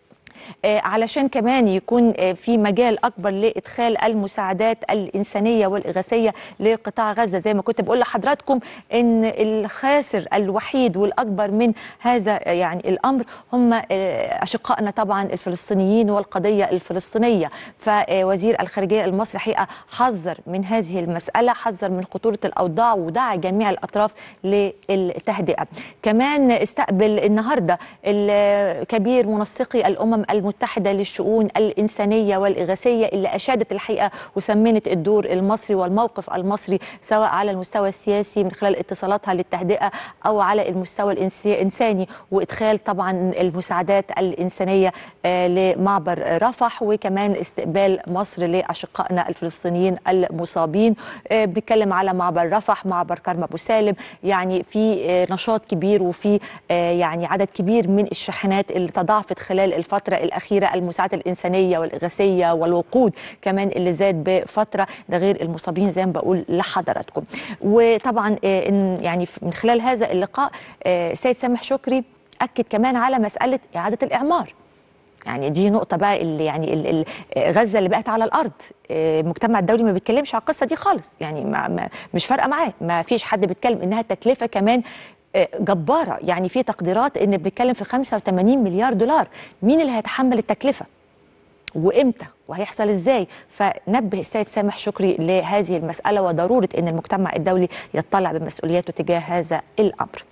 علشان كمان يكون في مجال اكبر لادخال المساعدات الانسانيه والاغاثيه لقطاع غزه زي ما كنت بقول لحضراتكم ان الخاسر الوحيد والاكبر من هذا يعني الامر هم اشقائنا طبعا الفلسطينيين والقضيه الفلسطينيه فوزير الخارجيه المصري حقيقه حذر من هذه المساله حذر من خطوره الاوضاع ودعا جميع الاطراف للتهدئه كمان استقبل النهارده الكبير منسقي الامم المتحدة للشؤون الإنسانية والإغاثية اللي أشادت الحقيقة وسمنت الدور المصري والموقف المصري سواء على المستوى السياسي من خلال اتصالاتها للتهدئة أو على المستوى الإنساني وإدخال طبعا المساعدات الإنسانية لمعبر رفح وكمان استقبال مصر لأشقائنا الفلسطينيين المصابين بنتكلم على معبر رفح معبر كرم أبو سالم يعني في نشاط كبير وفي يعني عدد كبير من الشاحنات اللي تضاعفت خلال الفترة الأخيرة المساعدة الإنسانية والإغاثية والوقود كمان اللي زاد بفترة ده غير المصابين زي ما بقول لحضراتكم وطبعا يعني من خلال هذا اللقاء السيد سامح شكري أكد كمان على مسألة إعادة الإعمار يعني دي نقطة بقى اللي يعني غزة اللي بقت على الأرض المجتمع الدولي ما بيتكلمش على القصة دي خالص يعني ما ما مش فارقة معاه ما فيش حد بيتكلم إنها تكلفة كمان جبارة يعني في تقديرات ان بنتكلم في 85 مليار دولار مين اللي هيتحمل التكلفة وامتى وهيحصل ازاي فنبه السيد سامح شكري لهذه المسألة وضرورة ان المجتمع الدولي يطلع بمسؤولياته تجاه هذا الأمر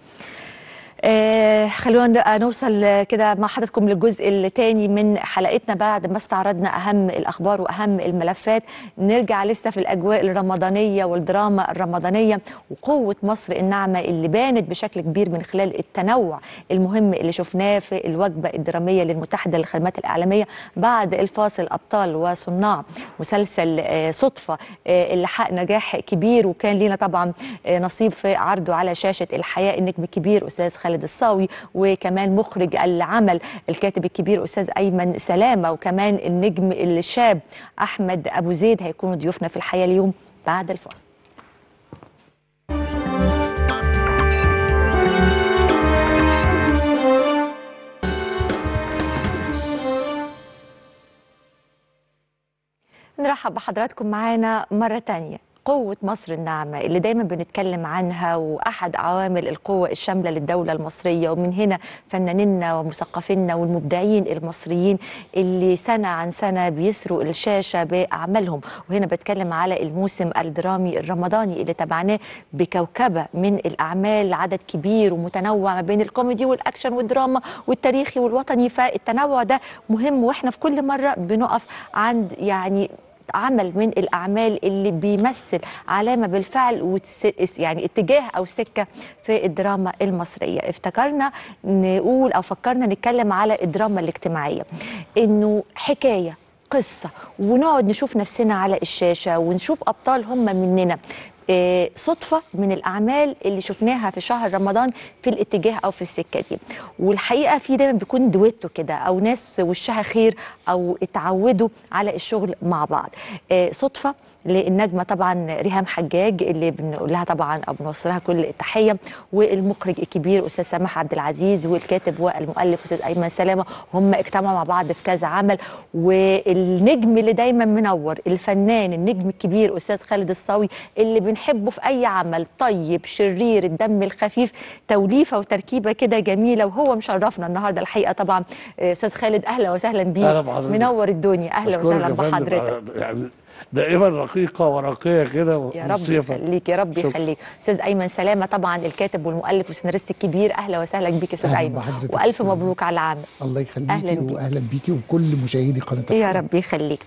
آه خلونا نوصل كده مع حضراتكم للجزء الثاني من حلقتنا بعد ما استعرضنا اهم الاخبار واهم الملفات نرجع لسه في الاجواء الرمضانيه والدراما الرمضانيه وقوه مصر الناعمه اللي بانت بشكل كبير من خلال التنوع المهم اللي شفناه في الوجبه الدراميه للمتحده للخدمات الاعلاميه بعد الفاصل ابطال وصناع مسلسل آه صدفه آه اللي حقق نجاح كبير وكان لينا طبعا نصيب في عرضه على شاشه الحياه النجم الكبير استاذ خالد خالد الصاوي وكمان مخرج العمل الكاتب الكبير استاذ ايمن سلامه وكمان النجم الشاب احمد ابو زيد هيكونوا ضيوفنا في الحياه اليوم بعد الفاصل نرحب بحضراتكم معانا مرة تانية قوة مصر الناعمة اللي دايما بنتكلم عنها وأحد عوامل القوة الشاملة للدولة المصرية ومن هنا فنانينا ومثقفينا والمبدعين المصريين اللي سنة عن سنة بيسروا الشاشة بأعمالهم وهنا بتكلم على الموسم الدرامي الرمضاني اللي تبعناه بكوكبة من الأعمال عدد كبير ومتنوع ما بين الكوميدي والأكشن والدراما والتاريخي والوطني فالتنوع ده مهم وإحنا في كل مرة بنقف عند يعني عمل من الاعمال اللي بيمثل علامه بالفعل وتس يعني اتجاه او سكه في الدراما المصريه افتكرنا نقول او فكرنا نتكلم على الدراما الاجتماعيه انه حكايه قصه ونقعد نشوف نفسنا على الشاشه ونشوف ابطال هم مننا آه، صدفة من الأعمال اللي شفناها في شهر رمضان في الاتجاه أو في السكة دي والحقيقة في دايما بيكون دويتو كده أو ناس وشها خير أو اتعودوا على الشغل مع بعض آه، صدفة للنجمة طبعا ريهام حجاج اللي بنقول لها طبعا أو بنوصل لها كل التحية والمخرج الكبير أستاذ سامح عبد العزيز والكاتب والمؤلف أستاذ أيمن سلامة هم اجتمعوا مع بعض في كذا عمل والنجم اللي دايما منور الفنان النجم الكبير أستاذ خالد الصاوي اللي بنحبه في أي عمل طيب شرير الدم الخفيف توليفة وتركيبة كده جميلة وهو مشرفنا النهاردة الحقيقة طبعا أستاذ خالد أهلا وسهلا بيك أهلا بحضرتك. منور الدنيا أهلا أشكرك وسهلا يا فندم بحضرتك على- يعني دائما رقيقة ورقية كده يا رب ومصيفة. يخليك يا رب شكرا. يخليك استاذ ايمن سلامه طبعا الكاتب والمؤلف والسيناريست الكبير اهلا وسهلا بيك يا استاذ أهلا ايمن بحضرتك. والف مبروك على العمل الله يخليكي أهلاً بيك. واهلا بيكي وكل مشاهدي قناه يا الحياة. رب يخليك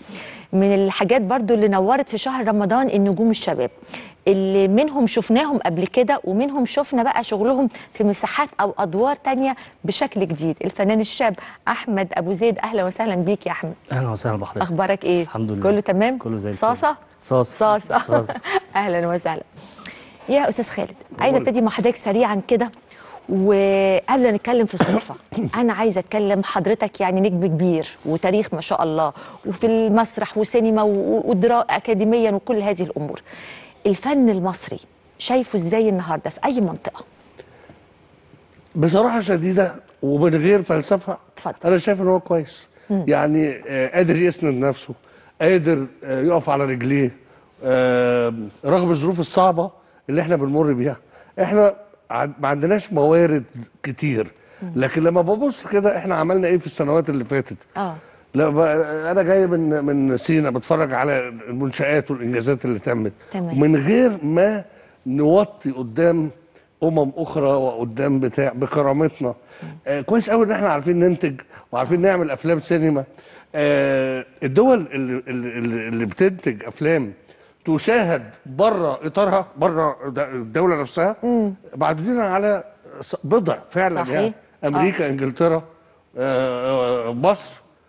من الحاجات برضو اللي نورت في شهر رمضان النجوم الشباب اللي منهم شفناهم قبل كده ومنهم شفنا بقى شغلهم في مساحات او ادوار تانية بشكل جديد الفنان الشاب احمد ابو زيد اهلا وسهلا بيك يا احمد اهلا وسهلا بحضرتك اخبارك ايه الحمد لله كله تمام كله زي الفل. صاصه صاصة صاصه صاصة. اهلا وسهلا يا استاذ خالد عايزه ابتدي مع حضرتك سريعا كده وقبل ما نتكلم في صدفه انا عايزه اتكلم حضرتك يعني نجم كبير وتاريخ ما شاء الله وفي المسرح وسينما ودراء اكاديميا وكل هذه الامور الفن المصري شايفه ازاي النهارده في اي منطقه بصراحه شديده ومن غير فلسفه اتفضل. انا شايف ان هو كويس يعني آه، قادر يسند نفسه قادر آه، يقف على رجليه آه، رغم الظروف الصعبه اللي احنا بنمر بيها احنا عن- ما عندناش موارد كتير لكن لما ببص كده احنا عملنا ايه في السنوات اللي فاتت اه لا بقى- انا جاي من من سينا بتفرج على المنشآت والانجازات اللي تمت تمام. من غير ما نوطي قدام امم اخرى وقدام بتاع بكرامتنا آه كويس قوي ان احنا عارفين ننتج وعارفين نعمل افلام سينما آه الدول اللي, اللي, اللي بتنتج افلام تشاهد بره اطارها بره الدوله نفسها معدودين على ص- بضع فعلا صحيح. يعني امريكا انجلترا آه، آه، مصر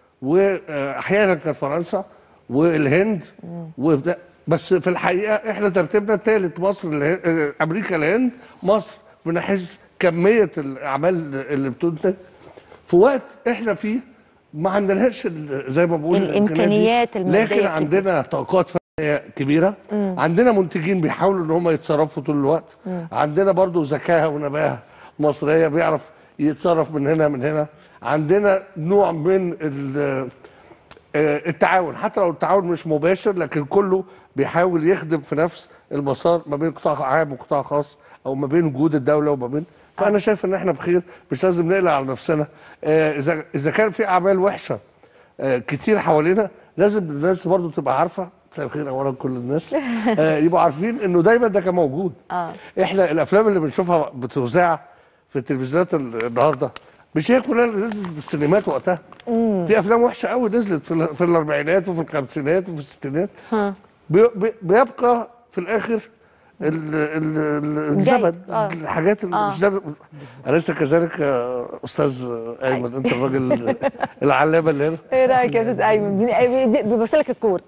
واحيانا كانت فرنسا والهند وبدا بس في الحقيقه احنا ترتيبنا الثالث مصر اله- آه، امريكا الهند مصر من حيث كميه الاعمال اللي بتنتج في وقت احنا فيه ما عندناش ال- زي ما بقول الإمكانيات المادية لكن الكبيرة. عندنا طاقات فنيه كبيره عندنا منتجين بيحاولوا ان هم يتصرفوا طول الوقت عندنا برضو ذكاء ونباهه مصريه بيعرف يتصرف من هنا من هنا عندنا نوع من ال- آه، التعاون حتى لو التعاون مش مباشر لكن كله بيحاول يخدم في نفس المسار ما بين قطاع عام وقطاع خاص او ما بين وجود الدوله وما بين فانا شايف ان احنا بخير مش لازم نقلق على نفسنا آه، اذا اذا كان في اعمال وحشه آه، كتير حوالينا لازم الناس برضو تبقى عارفه مساء الخير اولا كل الناس آه، يبقوا عارفين انه دايما ده كان موجود آه. احنا الافلام اللي بنشوفها بتذاع في التلفزيونات ال- النهارده مش هي كلها اللي نزلت في السينمات وقتها في افلام وحشه قوي نزلت في, ال- في الاربعينات وفي الخمسينات وفي الستينات بي- بي- بيبقى في الاخر ال- ال- ال- الزمن آه. الحاجات اللي آه. مش لازم أليس كذلك يا استاذ ايمن انت الراجل العلامه اللي هنا ايه رايك يا استاذ ايمن بيبصلك الكوره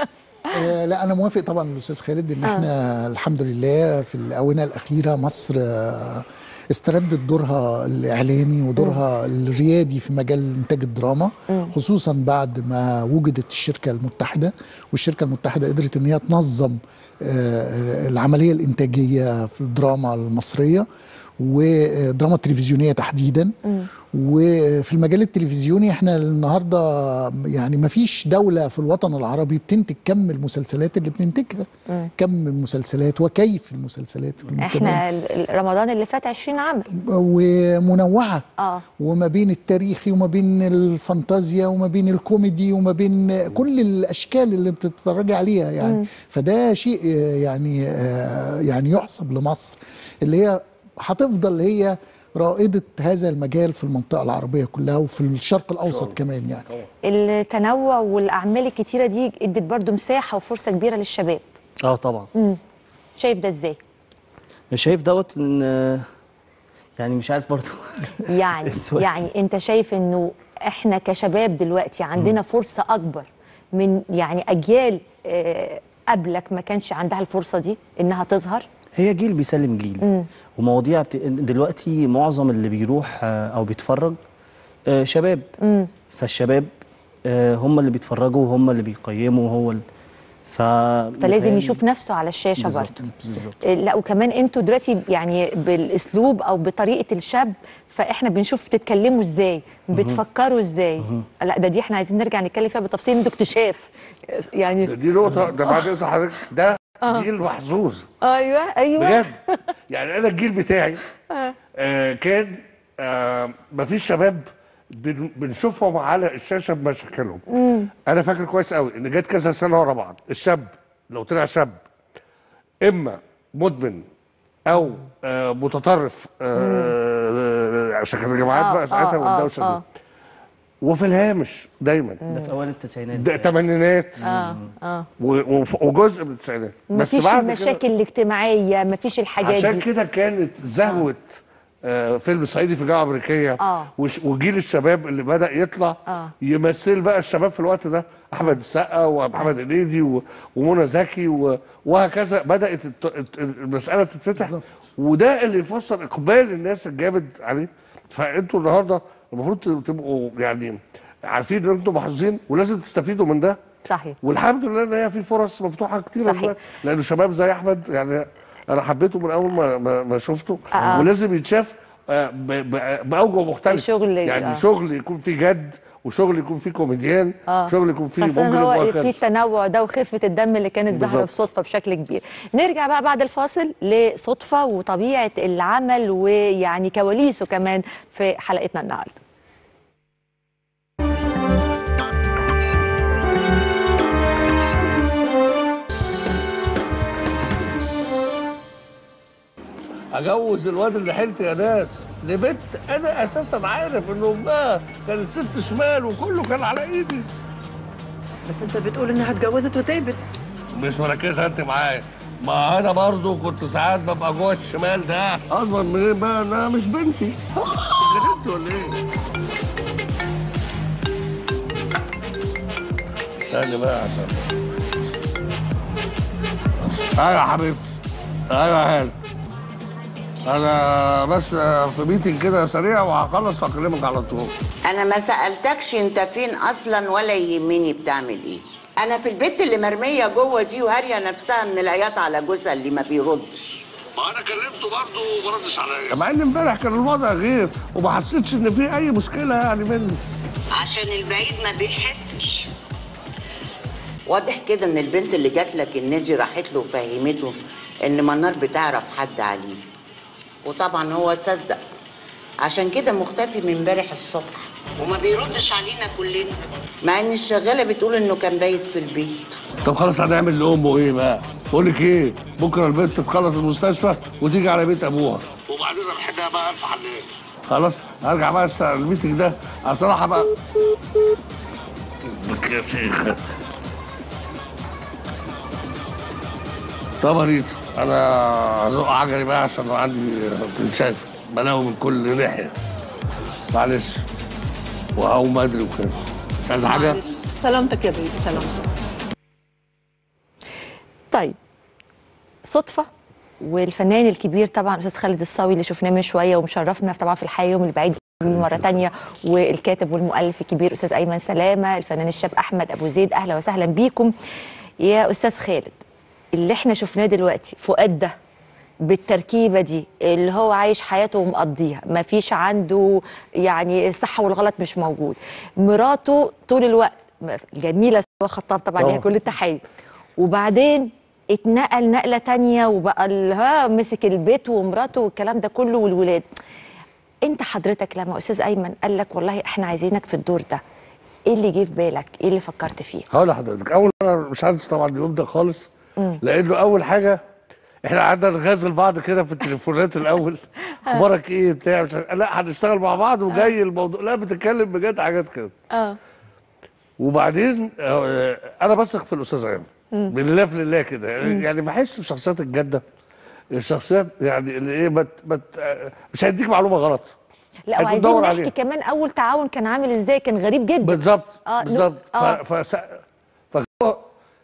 آه، لا انا موافق طبعا الاستاذ خالد ان احنا الحمد لله في الاونه الاخيره مصر آه، استردت دورها الاعلامي ودورها الريادي في مجال انتاج الدراما خصوصا بعد ما وجدت الشركه المتحده والشركه المتحده قدرت ان هي تنظم آه، العمليه الانتاجيه في الدراما المصريه والدراما التلفزيونيه تحديدا وفي المجال التلفزيوني احنا النهارده يعني ما فيش دوله في الوطن العربي بتنتج كم المسلسلات اللي بننتجها كم المسلسلات وكيف المسلسلات احنا ال- ال- رمضان اللي فات 20 عمل ومنوعه اه وما بين التاريخي وما بين الفانتازيا وما بين الكوميدي وما بين كل الاشكال اللي بتتفرجي عليها يعني فده شيء آه، يعني آه، يعني يحسب لمصر اللي هي هتفضل هي رائدة هذا المجال في المنطقة العربية كلها وفي الشرق الأوسط كمان يعني التنوع والاعمال الكتيره دي ادت برضو مساحه وفرصه كبيره للشباب اه طبعا شايف ده ازاي شايف دوت ان يعني مش عارف برضو يعني السؤال. يعني انت شايف انه احنا كشباب دلوقتي عندنا فرصه اكبر من يعني اجيال آه، قبلك ما كانش عندها الفرصه دي انها تظهر هي جيل بيسلم جيل ومواضيع بت... دلوقتي معظم اللي بيروح آه، او بيتفرج آه، شباب فالشباب آه، هم اللي بيتفرجوا وهم اللي بيقيموا وهو ال... ف... فلازم متهيألي- يشوف نفسه على الشاشه بالظبط، برضه بالظبط. لا وكمان انتوا دلوقتي يعني بالاسلوب او بطريقه الشاب فاحنا بنشوف بتتكلموا ازاي بتفكروا ازاي لا ده دي احنا عايزين نرجع نتكلم فيها بالتفصيل انتوا اكتشاف يعني دي نقطه ده بعد اذن حضرتك ده جيل محظوظ ايوه ايوه بجد يعني انا الجيل بتاعي آه كان آه مفيش شباب بن- بنشوفهم على الشاشه بمشاكلهم انا فاكر كويس قوي ان جت كذا سنه ورا بعض الشاب لو طلع شاب اما مدمن او آه متطرف آه آه، عشان كانت الجامعات آه، بقى ساعتها آه، آه، والدوشه آه. دي وفي الهامش دايما ده في اوائل التسعينات ده تمانينات اه اه و- وف- وجزء من التسعينات بس مفيش بعد كده المشاكل الاجتماعيه مفيش الحاجات عشان دي كده كانت زهوه آه فيلم صعيدي في الجامعه الامريكيه آه. وش- وجيل الشباب اللي بدا يطلع آه. يمثل بقى الشباب في الوقت ده احمد السقا ومحمد هنيدي و- ومنى زكي و- وهكذا بدات الت- الت- المساله تتفتح وده اللي يفسر اقبال الناس الجامد عليه فانتوا النهارده المفروض تبقوا يعني عارفين ان انتوا محظوظين ولازم تستفيدوا من ده صحيح والحمد لله ان هي في فرص مفتوحه كتير صحيح. دلوقتي لان شباب زي احمد يعني انا حبيته من اول ما ما, ما شفته آه. ولازم يتشاف آه، ب- ب- باوجه مختلفه شغل- يعني آه. شغل يكون فيه جد وشغل يكون فيه كوميديان آه. شغل يكون فيه خاصة مجرم هو في وهكذا التنوع ده وخفة الدم اللي كانت ظاهرة بالظبط. في صدفة بشكل كبير نرجع بقى بعد الفاصل لصدفة وطبيعة العمل ويعني كواليسه كمان في حلقتنا النهاردة اجوز الواد اللي حلت يا ناس لبنت انا اساسا عارف ان امها كانت ست شمال وكله كان على ايدي بس انت بتقول انها اتجوزت وتابت مش مركزه انت معايا ما انا برضو كنت ساعات ببقى جوه الشمال ده اضمن منين بقى انها مش بنتي جننت ولا ايه استنى بقى عشان ايوه يا حبيبتي ايوه يا هاني انا بس في ميتنج كده سريع وهخلص واكلمك على طول انا ما سالتكش انت فين اصلا ولا يهمني بتعمل ايه انا في البيت اللي مرميه جوه دي وهاريه نفسها من العياط على جوزها اللي ما بيردش ما انا كلمته برضه وما ردش عليا مع ان امبارح كان الوضع غير وما حسيتش ان في اي مشكله يعني منه عشان البعيد ما بيحسش واضح كده ان البنت اللي جات لك النادي راحت له وفهمته ان منار بتعرف حد عليه وطبعا هو صدق عشان كده مختفي من امبارح الصبح وما بيردش علينا كلنا مع ان الشغاله بتقول انه كان بايت في البيت طب خلاص هنعمل لامه ايه بقى؟ بقول لك ايه؟ بكره البنت تخلص المستشفى وتيجي على بيت ابوها. وبعدين بحلها بقى الف حلال. خلاص هرجع بقى الس- الميتنج ده أنا صراحه بقى بك يا شيخ طب يا ريتا انا هزق عجلي بقى عشان عندي شايف بلاوي من كل ناحيه معلش وهقوم بدري وكده مش عايز حاجه؟ سلامتك يا بيبي سلامتك طيب صدفة والفنان الكبير طبعا استاذ خالد الصاوي اللي شفناه من شويه ومشرفنا طبعا في الحياه يوم البعيد مره تانية والكاتب والمؤلف الكبير استاذ ايمن سلامه الفنان الشاب احمد ابو زيد اهلا وسهلا بيكم يا استاذ خالد اللي احنا شفناه دلوقتي فؤاد ده بالتركيبه دي اللي هو عايش حياته ومقضيها ما فيش عنده يعني الصح والغلط مش موجود مراته طول الوقت جميله سوا خطاب طبعا ليها طبعا. كل التحيه وبعدين اتنقل نقله تانية وبقى ال- ها مسك البيت ومراته والكلام ده كله والولاد انت حضرتك لما استاذ ايمن قال لك والله احنا عايزينك في الدور ده ايه اللي جه في بالك ايه اللي فكرت فيه هقول لحضرتك اول انا مش عايز طبعا اليوم ده خالص لانه اول حاجه احنا قعدنا نغازل بعض كده في التليفونات الاول اخبارك ايه بتاع مش عارف- لا هنشتغل مع بعض وجاي الموضوع لا بتتكلم بجد حاجات كده اه وبعدين آه، انا بثق في الاستاذ ايمن بالله في لله كده يعني, يعني بحس الشخصيات الجاده الشخصيات يعني اللي ايه بت بت آه، مش هيديك معلومه غلط لا هيكون وعايزين دور نحكي عليها. كمان اول تعاون كان عامل ازاي كان غريب جدا بالظبط آه، بالظبط نو- آه. ف ف فهو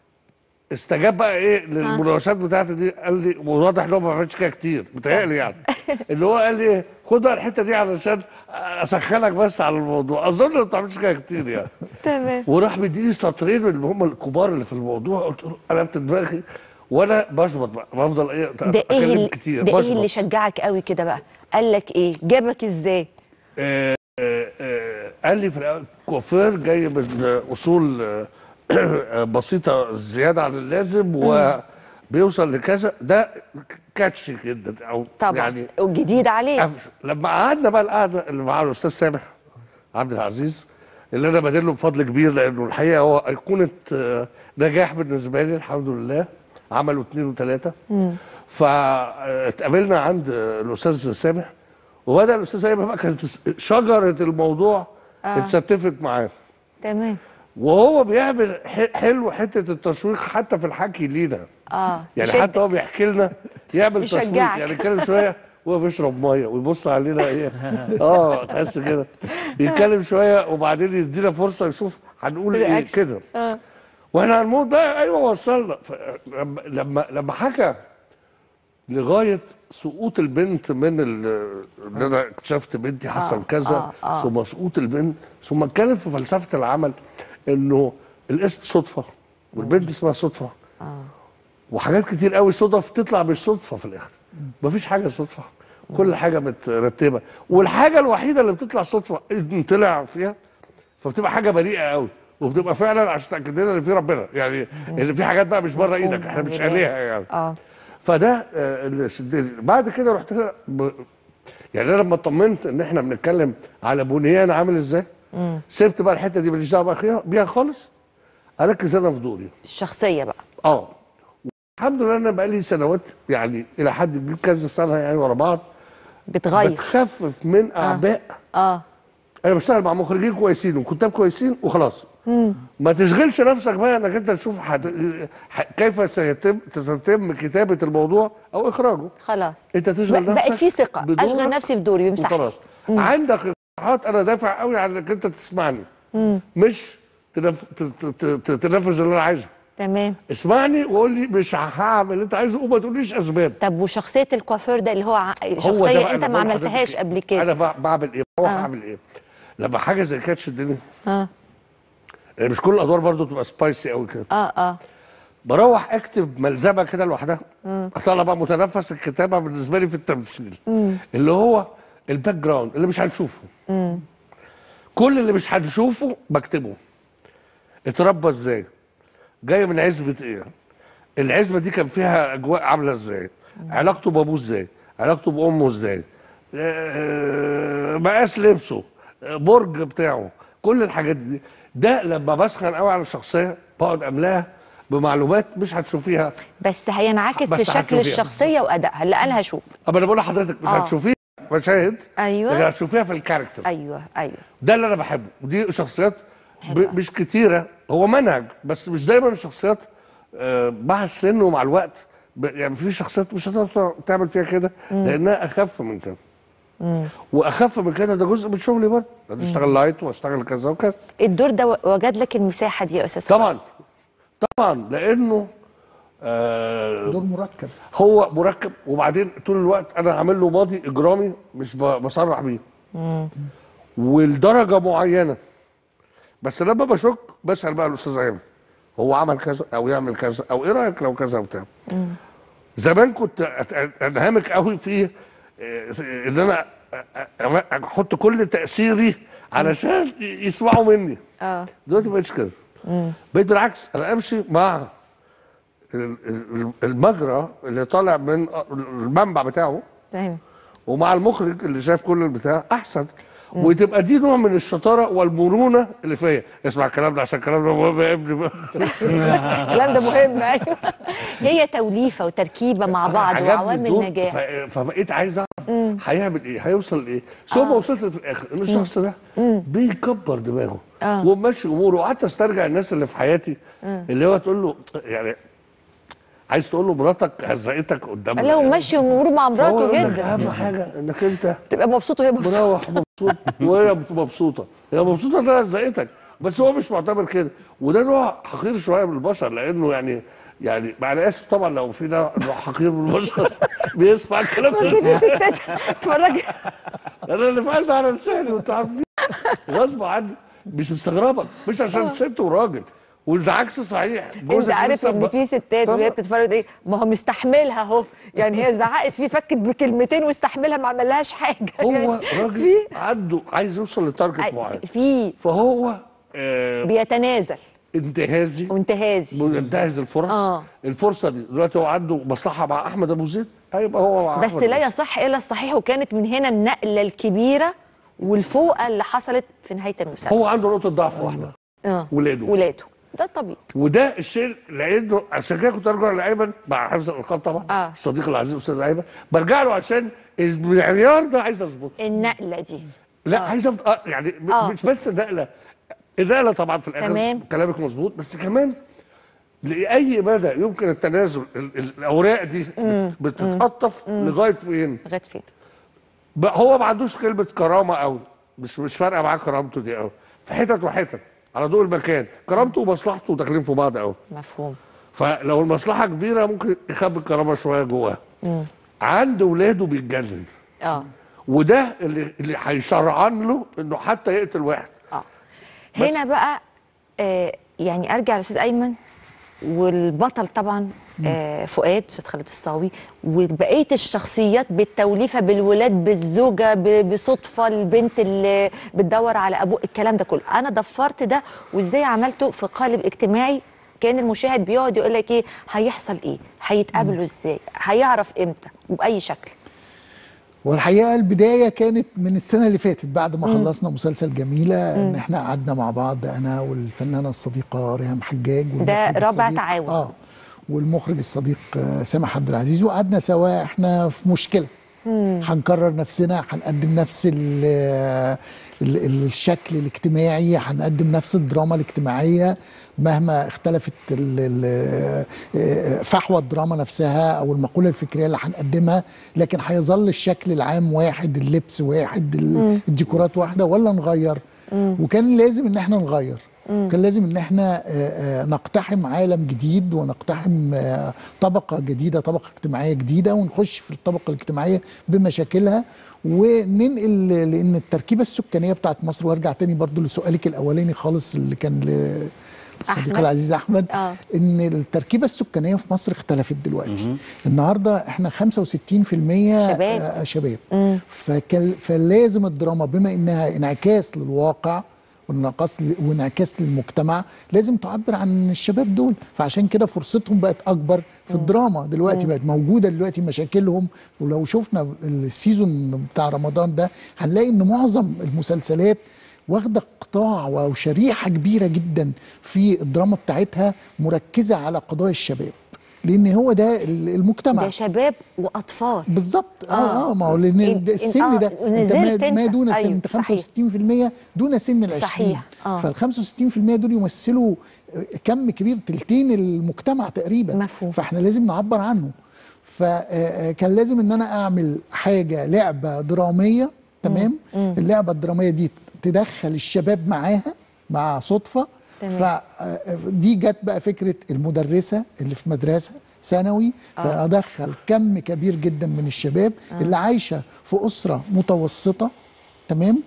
استجاب بقى ايه للمناوشات بتاعتي دي قال لي وواضح ان هو ما بيعملش كده كتير متهيألي يعني اللي هو قال لي ايه خد بقى الحته دي علشان اسخنك بس على الموضوع اظن ما بتعملش كده كتير يعني تمام وراح مديني سطرين اللي هم الكبار اللي في الموضوع قلت له قلبت دماغي وانا بشبط بقى بفضل ايه ده ايه اتكلم اللي كتير ده ايه بشبط. اللي شجعك قوي كده بقى قال لك ايه جابك ازاي آه، آه، آه، قال لي في الاول كوافير جاي من اصول آه، آه، بسيطه زياده عن اللازم وبيوصل لكذا ده كاتشي جدا او طبعا يعني وجديد عليه أف- لما قعدنا بقى القعده اللي مع الاستاذ سامح عبد العزيز اللي انا بدير له بفضل كبير لانه الحقيقه هو ايقونه آه، نجاح بالنسبه لي الحمد لله عملوا اثنين وثلاثه فاتقابلنا عند آه، الاستاذ سامح وبدا الاستاذ سامح بقى كانت شجره الموضوع آه. اتستفت معاه تمام وهو بيعمل ح- حلو حته التشويق حتى في الحكي لينا اه يعني يشدك. حتى هو بيحكي لنا يعمل تشويق يشجعك. يعني يتكلم شويه وقف يشرب ميه ويبص علينا ايه اه تحس كده يتكلم شويه وبعدين يدينا فرصه يشوف هنقول ايه رياكشن. كده اه واحنا هنموت بقى ايوه وصلنا ف- لما لما لما حكى لغايه سقوط البنت من ال- ان انا اكتشفت بنتي حصل آه، كذا آه، آه. ثم سقوط البنت ثم اتكلم في فلسفه العمل انه الاسم صدفه والبنت اسمها صدفه وحاجات كتير قوي صدف تطلع مش صدفه في الاخر مفيش حاجه صدفه كل حاجه مترتبه والحاجه الوحيده اللي بتطلع صدفه ان طلع فيها فبتبقى حاجه بريئه قوي وبتبقى فعلا عشان تاكد لنا ان في ربنا يعني ان في حاجات بقى مش بره مفهوم ايدك احنا مش يعني. عليها يعني اه فده آه، اللي شدني بعد كده رحت كده ب... يعني انا لما اطمنت ان احنا بنتكلم على بنيان عامل ازاي سبت بقى الحته دي ماليش دعوه بيها- بيها خالص اركز انا في دوري الشخصيه بقى اه الحمد لله انا بقى لي سنوات يعني الى حد كبير كذا سنه يعني ورا بعض بتغير بتخفف من اعباء اه انا بشتغل مع مخرجين كويسين وكتاب كويسين وخلاص ما تشغلش نفسك بقى انك انت تشوف حد... ح... كيف سيتم تتم كتابه الموضوع او اخراجه خلاص انت تشغل بقى- نفسك بقت في ثقه بدورك اشغل نفسي في دوري بمساحتي وخلاص عندك اقتراحات انا دافع قوي عن انك انت تسمعني مش تنف... ت- ت- ت- تنفذ اللي انا عايزه تمام اسمعني وقول لي مش هعمل اللي انت عايزه وما تقوليش اسباب طب وشخصيه الكوافير ده اللي هو ع- هو ده شخصيه بقى انت اللي ما بقول عملتهاش لحضرتك قبل انا كده بع- بعمل ايه بروح آه. اعمل ايه لما حاجه زي كده تشدني اه يعني مش كل الادوار برضو تبقى سبايسي قوي كده اه اه بروح اكتب ملزمه كده لوحدها اطلع بقى متنفس الكتابه بالنسبه لي في التمثيل اللي هو الباك جراوند اللي مش هنشوفه كل اللي مش هنشوفه بكتبه اتربى ازاي جاي من عزبه ايه العزبه دي كان فيها اجواء عامله ازاي علاقته بابوه ازاي علاقته بامه ازاي آه، مقاس لبسه آه، برج بتاعه كل الحاجات دي ده لما بسخن قوي على الشخصيه بقعد املاها بمعلومات مش هتشوفيها بس هينعكس بس في شكل هتشوفيها. الشخصيه وادائها اللي انا هشوف اما انا بقول لحضرتك مش آه. هتشوفيها مشاهد أيوة. لكن هتشوفيها في الكاركتر ايوه ايوه ده اللي انا بحبه ودي شخصيات ب... مش كتيره هو منهج بس مش دايما الشخصيات آه، مع السن ومع الوقت ب... يعني في شخصيات مش هتقدر تعمل فيها كده لانها اخف من كده واخف من كده ده جزء من شغلي برضه أنا اشتغل لايت واشتغل كذا وكذا الدور ده وجد لك المساحه دي يا استاذ خالد؟ طبعا طبعا لانه آه دور مركب هو مركب وبعدين طول الوقت انا عامل له ماضي اجرامي مش ب- بصرح بيه ولدرجه معينه بس لما بشك بسال بقى الاستاذ ايمن هو عمل كذا او يعمل كذا او ايه رايك لو كذا وبتاع زمان كنت أت- انهمك قوي في آه، ان انا أ- أ- احط كل تاثيري علشان يسمعوا مني اه دلوقتي ما بقتش كده بقيت بالعكس انا امشي مع ال- ال- المجرى اللي طالع من المنبع بتاعه تمام ومع المخرج اللي شايف كل البتاع احسن وتبقى دي نوع من الشطاره والمرونه اللي فيا اسمع الكلام ده عشان الكلام ده مهم يا ابني بقى. الكلام ده مهم ايوه هي توليفه وتركيبه مع بعض عجبني وعوامل الدور، نجاح ف- فبقيت عايز اعرف هيعمل ايه هيوصل لايه ثم وصلت في الاخر ان الشخص ده بيكبر دماغه آه. وماشي اموره وقعدت استرجع الناس اللي في حياتي اللي هو تقول له يعني عايز تقول له مراتك هزقتك قدام لو ماشي اموره مع فهو مراته يقول لك جدا اهم حاجه انك انت تبقى مبسوط وهي مبسوطه مروح مبسوط وهي مبسوطه هي مبسوطه انها زقتك بس هو مش معتبر كده وده نوع حقير شويه من البشر لانه يعني يعني مع انا اسف طبعا لو في نوع نوع حقير من البشر بيسمع الكلام بس ده في ستات اتفرجي انا اللي فعلت على لساني وانتوا عارفين غصب عني مش مستغربك مش عشان ست وراجل والعكس صحيح انت جوزك عارف لسه ان ب- في ستات فاهمة؟ وهي بتتفرج ايه ما هو مستحملها اهو يعني هي زعقت فيه فكت بكلمتين واستحملها ما عملهاش حاجه هو يعني راجل في عنده عايز يوصل لتارجت معين في فهو آه بيتنازل انتهازي وانتهازي منتهز الفرص آه. الفرصه دي دلوقتي هو عنده مصلحه مع احمد ابو زيد هيبقى هو مع بس أحمد لا أبو يصح الا الصحيح وكانت من هنا النقله الكبيره والفوقه اللي حصلت في نهايه المسلسل زيد. هو عنده نقطه ضعف واحده اه ولاده ولاده ده طبيعي وده الشيء لانه عشان كده كنت ارجع لايمن مع حفظ الالقاب طبعا آه. الصديق العزيز استاذ ايمن برجع له عشان المعيار ده عايز اظبطه النقله دي لا آه. عايز أفضل آه يعني م- آه. مش بس نقله النقله طبعا في الاخر تمام. كلامك مظبوط بس كمان لاي مدى يمكن التنازل ال- ال- الاوراق دي بت- بتتقطف لغايه فين؟ لغايه فين بقى هو ما عندوش كلمه كرامه قوي مش مش فارقه معاه كرامته دي قوي في حتت وحتت على ضوء المكان كرامته ومصلحته داخلين في بعض قوي مفهوم فلو المصلحه كبيره ممكن يخبي الكرامه شويه جواها عند ولاده بيتجنن اه وده اللي اللي هيشرعن له انه حتى يقتل واحد اه هنا بقى آه يعني ارجع للاستاذ ايمن والبطل طبعا آه فؤاد استاذ خالد الصاوي وبقيه الشخصيات بالتوليفه بالولاد بالزوجه ب- بصدفه البنت اللي بتدور على ابوه الكلام ده كله انا ضفرت ده وازاي عملته في قالب اجتماعي كان المشاهد بيقعد يقول لك ايه هيحصل ايه هيتقابلوا ازاي هيعرف امتى وباي شكل والحقيقه البدايه كانت من السنه اللي فاتت بعد ما خلصنا مسلسل جميله ان احنا قعدنا مع بعض انا والفنانه الصديقه ريهام حجاج ده والمخرج رابع الصديق- تعاون. اه والمخرج الصديق آه، سامح عبد العزيز وقعدنا سوا احنا في مشكله هنكرر نفسنا هنقدم نفس ال ال الشكل الاجتماعي هنقدم نفس الدراما الاجتماعيه مهما اختلفت ال- ال- آه، فحوى الدراما نفسها او المقوله الفكريه اللي هنقدمها لكن هيظل الشكل العام واحد اللبس واحد ال- الديكورات واحده ولا نغير وكان لازم ان احنا نغير كان لازم ان احنا آه، آه، نقتحم عالم جديد ونقتحم آه، طبقه جديده طبقه اجتماعيه جديده ونخش في الطبقه الاجتماعيه بمشاكلها وننقل لان التركيبه السكانيه بتاعت مصر وارجع تاني برضو لسؤالك الاولاني خالص اللي كان للصديق أحمد. العزيز احمد آه. ان التركيبه السكانيه في مصر اختلفت دلوقتي النهارده احنا 65% شباب. آه، شباب فكل فلازم الدراما بما انها انعكاس للواقع وانعكاس وانعكاس للمجتمع لازم تعبر عن الشباب دول فعشان كده فرصتهم بقت اكبر في الدراما دلوقتي بقت موجوده دلوقتي مشاكلهم ولو شفنا السيزون بتاع رمضان ده هنلاقي ان معظم المسلسلات واخده قطاع او شريحه كبيره جدا في الدراما بتاعتها مركزه على قضايا الشباب لان هو ده المجتمع ده شباب واطفال بالظبط اه آه. اه ما هو لان إن- ده إن- السن آه، ده انت نزلت ما, ما أنت. دون سن أيوة، انت صحيح. 65% دون سن ال 20 صحيح، آه. فال 65% دول يمثلوا كم كبير تلتين المجتمع تقريبا مفهوم. فاحنا لازم نعبر عنه فكان لازم ان انا اعمل حاجه لعبه دراميه تمام اللعبه الدراميه دي تدخل الشباب معاها مع صدفه تمام. فدي جت بقى فكره المدرسه اللي في مدرسه ثانوي فادخل كم كبير جدا من الشباب اللي عايشه في اسره متوسطه تمام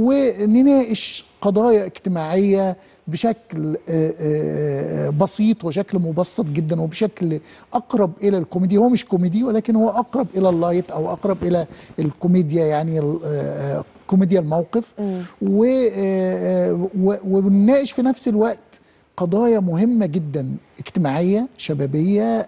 ونناقش قضايا اجتماعيه بشكل آه، آه، بسيط وشكل مبسط جدا وبشكل اقرب الى الكوميدي هو مش كوميدي ولكن هو اقرب الى اللايت او اقرب الى الكوميديا يعني ال- آه، آه، كوميديا الموقف و- آه، آه، و- ونناقش في نفس الوقت قضايا مهمة جدا اجتماعية شبابية آه،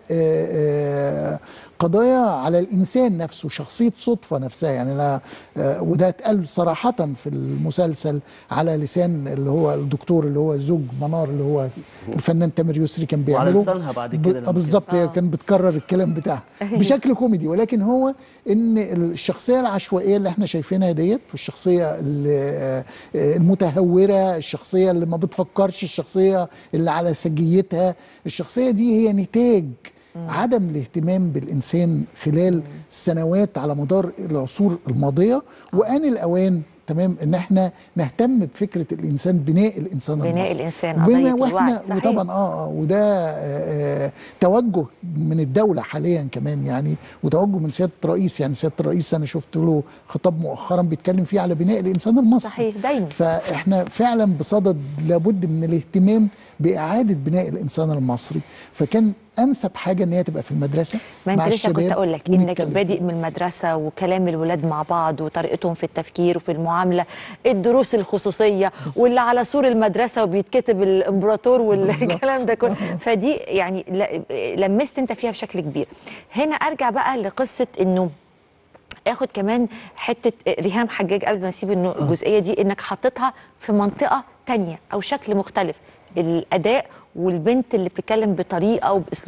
آه، قضايا على الإنسان نفسه شخصية صدفة نفسها يعني أنا آه، وده اتقال صراحة في المسلسل على لسان اللي هو الدكتور اللي هو زوج منار اللي هو الفنان تامر يسري كان وعلى بيعمله لسانها بعد ب- كده آه، لما بالظبط هي كان بتكرر الكلام بتاعها بشكل كوميدي ولكن هو ان الشخصيه العشوائيه اللي احنا شايفينها ديت والشخصيه ال- آه، المتهوره الشخصيه اللي ما بتفكرش الشخصيه اللي على سجيتها الشخصيه دي هي نتاج عدم الاهتمام بالانسان خلال السنوات على مدار العصور الماضيه وان الاوان تمام ان احنا نهتم بفكره الانسان بناء الانسان بناء المصري. الإنسان، بما قضية واحنا الوعي، صحيح. وطبعا اه اه وده آه آه توجه من الدوله حاليا كمان يعني وتوجه من سياده الرئيس يعني سياده الرئيس انا شفت له خطاب مؤخرا بيتكلم فيه على بناء الانسان المصري صحيح، دايما. فاحنا فعلا بصدد لابد من الاهتمام باعاده بناء الانسان المصري فكان انسب حاجه ان هي تبقى في المدرسه ما انت مع لسه كنت الشباب اقول لك انك ونتكلم. بادئ من المدرسه وكلام الولاد مع بعض وطريقتهم في التفكير وفي المعامله الدروس الخصوصيه واللي على سور المدرسه وبيتكتب الامبراطور والكلام ده كله فدي يعني ل- لمست انت فيها بشكل كبير هنا ارجع بقى لقصه انه اخد كمان حته ريهام حجاج قبل ما اسيب انه الجزئيه دي انك حطيتها في منطقه تانية او شكل مختلف الاداء والبنت اللي بتتكلم بطريقه وباسلوب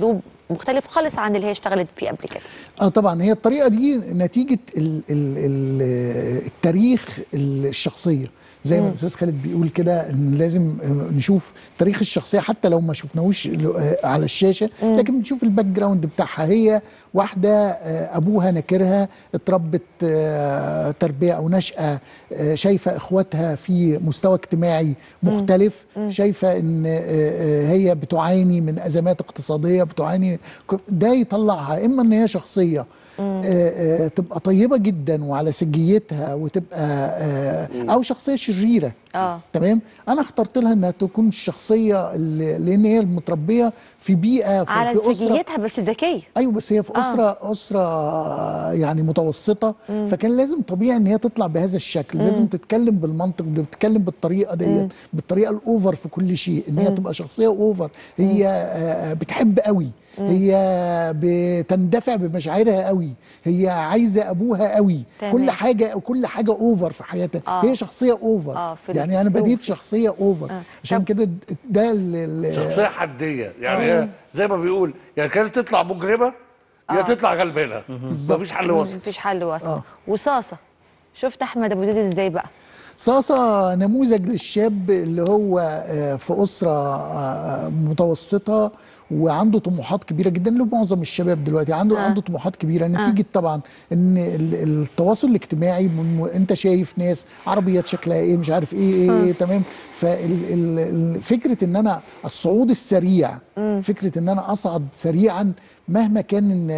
مختلف خالص عن اللي هي اشتغلت فيه قبل كده اه طبعا هي الطريقه دي نتيجه ال ال ال التاريخ الشخصيه زي ما الاستاذ خالد بيقول كده ان لازم نشوف تاريخ الشخصيه حتى لو ما شفناهوش على الشاشه لكن بنشوف الباك جراوند بتاعها هي واحده ابوها ناكرها اتربت تربيه او نشاه شايفه اخواتها في مستوى اجتماعي مختلف شايفه ان هي بتعاني من ازمات اقتصاديه بتعاني ده يطلعها اما ان هي شخصيه تبقى طيبه جدا وعلى سجيتها وتبقى او شخصيه شريره اه تمام انا اخترت لها انها تكون الشخصيه اللي لان هي متربيه في بيئه في, على في سجيتها بس ذكيه ايوه بس هي في اسره آه. اسره يعني متوسطه مم. فكان لازم طبيعي ان هي تطلع بهذا الشكل مم. لازم تتكلم بالمنطق بتتكلم بالطريقه ديت بالطريقه الاوفر في كل شيء ان هي تبقى شخصيه اوفر هي آه بتحب قوي مم. هي بتندفع بمشاعرها قوي هي عايزه ابوها قوي تمام. كل حاجه كل حاجه اوفر في حياتها آه. هي شخصيه اوفر آه يعني انا بديت شخصيه اوفر آه. عشان كده ده شخصيه حديه يعني آه. زي ما بيقول يعني كانت تطلع مجرمه يا تطلع غلبانه مفيش حل وسط مفيش حل وسط آه. وصاصه شفت احمد ابو زيد ازاي بقى صاصة نموذج للشاب اللي هو في أسرة متوسطة وعنده طموحات كبيره جدا لمعظم الشباب دلوقتي عنده آه. عنده طموحات كبيره نتيجه آه. طبعا ان التواصل الاجتماعي من انت شايف ناس عربيات شكلها ايه مش عارف ايه ايه, إيه تمام ففكره ان انا الصعود السريع م. فكره ان انا اصعد سريعا مهما كان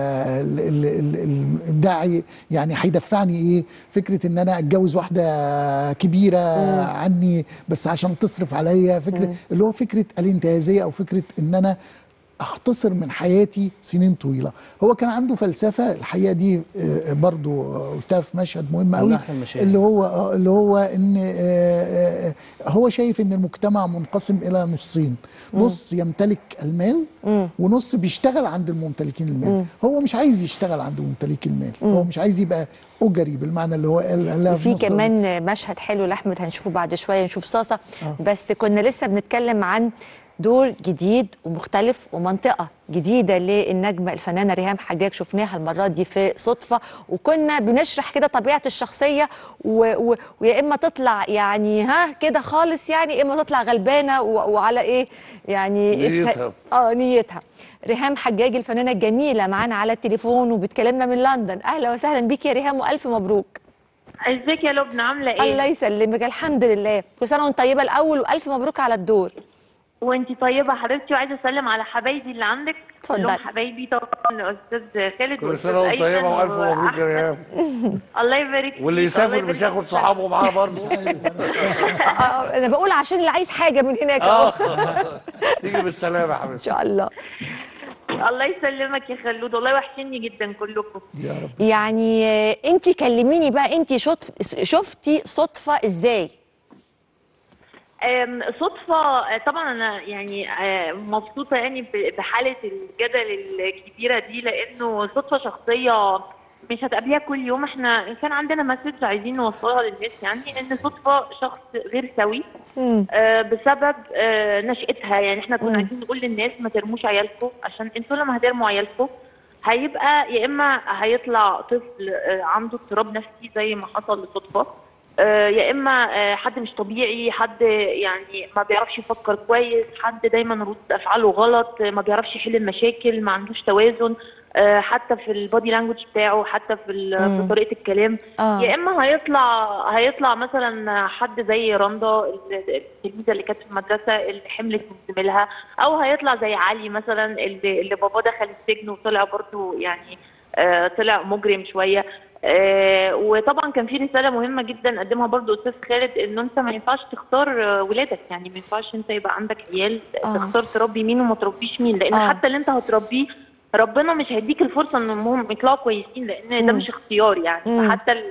الداعي يعني هيدفعني ايه فكره ان انا اتجوز واحده كبيره م. عني بس عشان تصرف عليا فكره م. اللي هو فكره الانتهازيه او فكره ان انا اختصر من حياتي سنين طويله هو كان عنده فلسفه الحقيقه دي برضو قلتها في مشهد مهم قوي اللي هو اللي هو ان هو شايف ان المجتمع منقسم الى نصين نص يمتلك المال ونص بيشتغل عند الممتلكين المال هو مش عايز يشتغل عند ممتلكي المال هو مش عايز يبقى اجري بالمعنى اللي هو قال في كمان مشهد حلو لاحمد هنشوفه بعد شويه نشوف صاصه آه. بس كنا لسه بنتكلم عن دور جديد ومختلف ومنطقة جديدة للنجمة الفنانة ريهام حجاج شفناها المرة دي في صدفة وكنا بنشرح كده طبيعة الشخصية و... و... ويا إما تطلع يعني ها كده خالص يعني إما تطلع غلبانة و... وعلى إيه يعني نيتها اه نيتها ريهام حجاج الفنانة الجميلة معانا على التليفون وبتكلمنا من لندن أهلا وسهلا بيك يا ريهام وألف مبروك ازيك يا لبنى عاملة إيه؟ الله يسلمك الحمد لله كل سنة وأنت طيبة الأول وألف مبروك على الدور وانتي طيبه حبيبتي وعايزه اسلم على حبايبي اللي عندك اتفضل حبايبي طبعا استاذ خالد كل سنه وانت طيبه والف مبروك يا ريهام الله يبارك واللي يسافر مش هياخد صحابه معاه برضه انا بقول عشان اللي عايز حاجه من هناك اه تيجي بالسلامه يا حبيبتي ان شاء الله الله يسلمك يا خلود والله وحشني جدا كلكم يا رب يعني انت كلميني بقى انت شفتي صدفه ازاي صدفة طبعا أنا يعني مبسوطة يعني بحالة الجدل الكبيرة دي لأنه صدفة شخصية مش هتقابليها كل يوم احنا كان عندنا مسج عايزين نوصلها للناس يعني ان صدفة شخص غير سوي آه بسبب آه نشأتها يعني احنا كنا عايزين نقول للناس ما ترموش عيالكم عشان انتوا لما هترموا عيالكم هيبقى يا اما هيطلع طفل آه عنده اضطراب نفسي زي ما حصل لصدفه يا اما حد مش طبيعي حد يعني ما بيعرفش يفكر كويس حد دايما ردود افعاله غلط ما بيعرفش يحل المشاكل ما عندوش توازن حتى في البادي لانجوج بتاعه حتى في, في طريقه الكلام آه. يا اما هيطلع هيطلع مثلا حد زي رندا التلميذه اللي كانت في المدرسه اللي حملت من زميلها او هيطلع زي علي مثلا اللي, اللي باباه دخل السجن وطلع برضه يعني آه طلع مجرم شويه آه وطبعا كان في رساله مهمه جدا قدمها برضو استاذ خالد انه انت ما ينفعش تختار آه ولادك يعني ما ينفعش انت يبقى عندك عيال آه. تختار تربي مين وما تربيش مين لان آه. حتى اللي انت هتربيه ربنا مش هيديك الفرصه انهم يطلعوا كويسين لان ده مم. مش اختيار يعني مم. فحتى ال-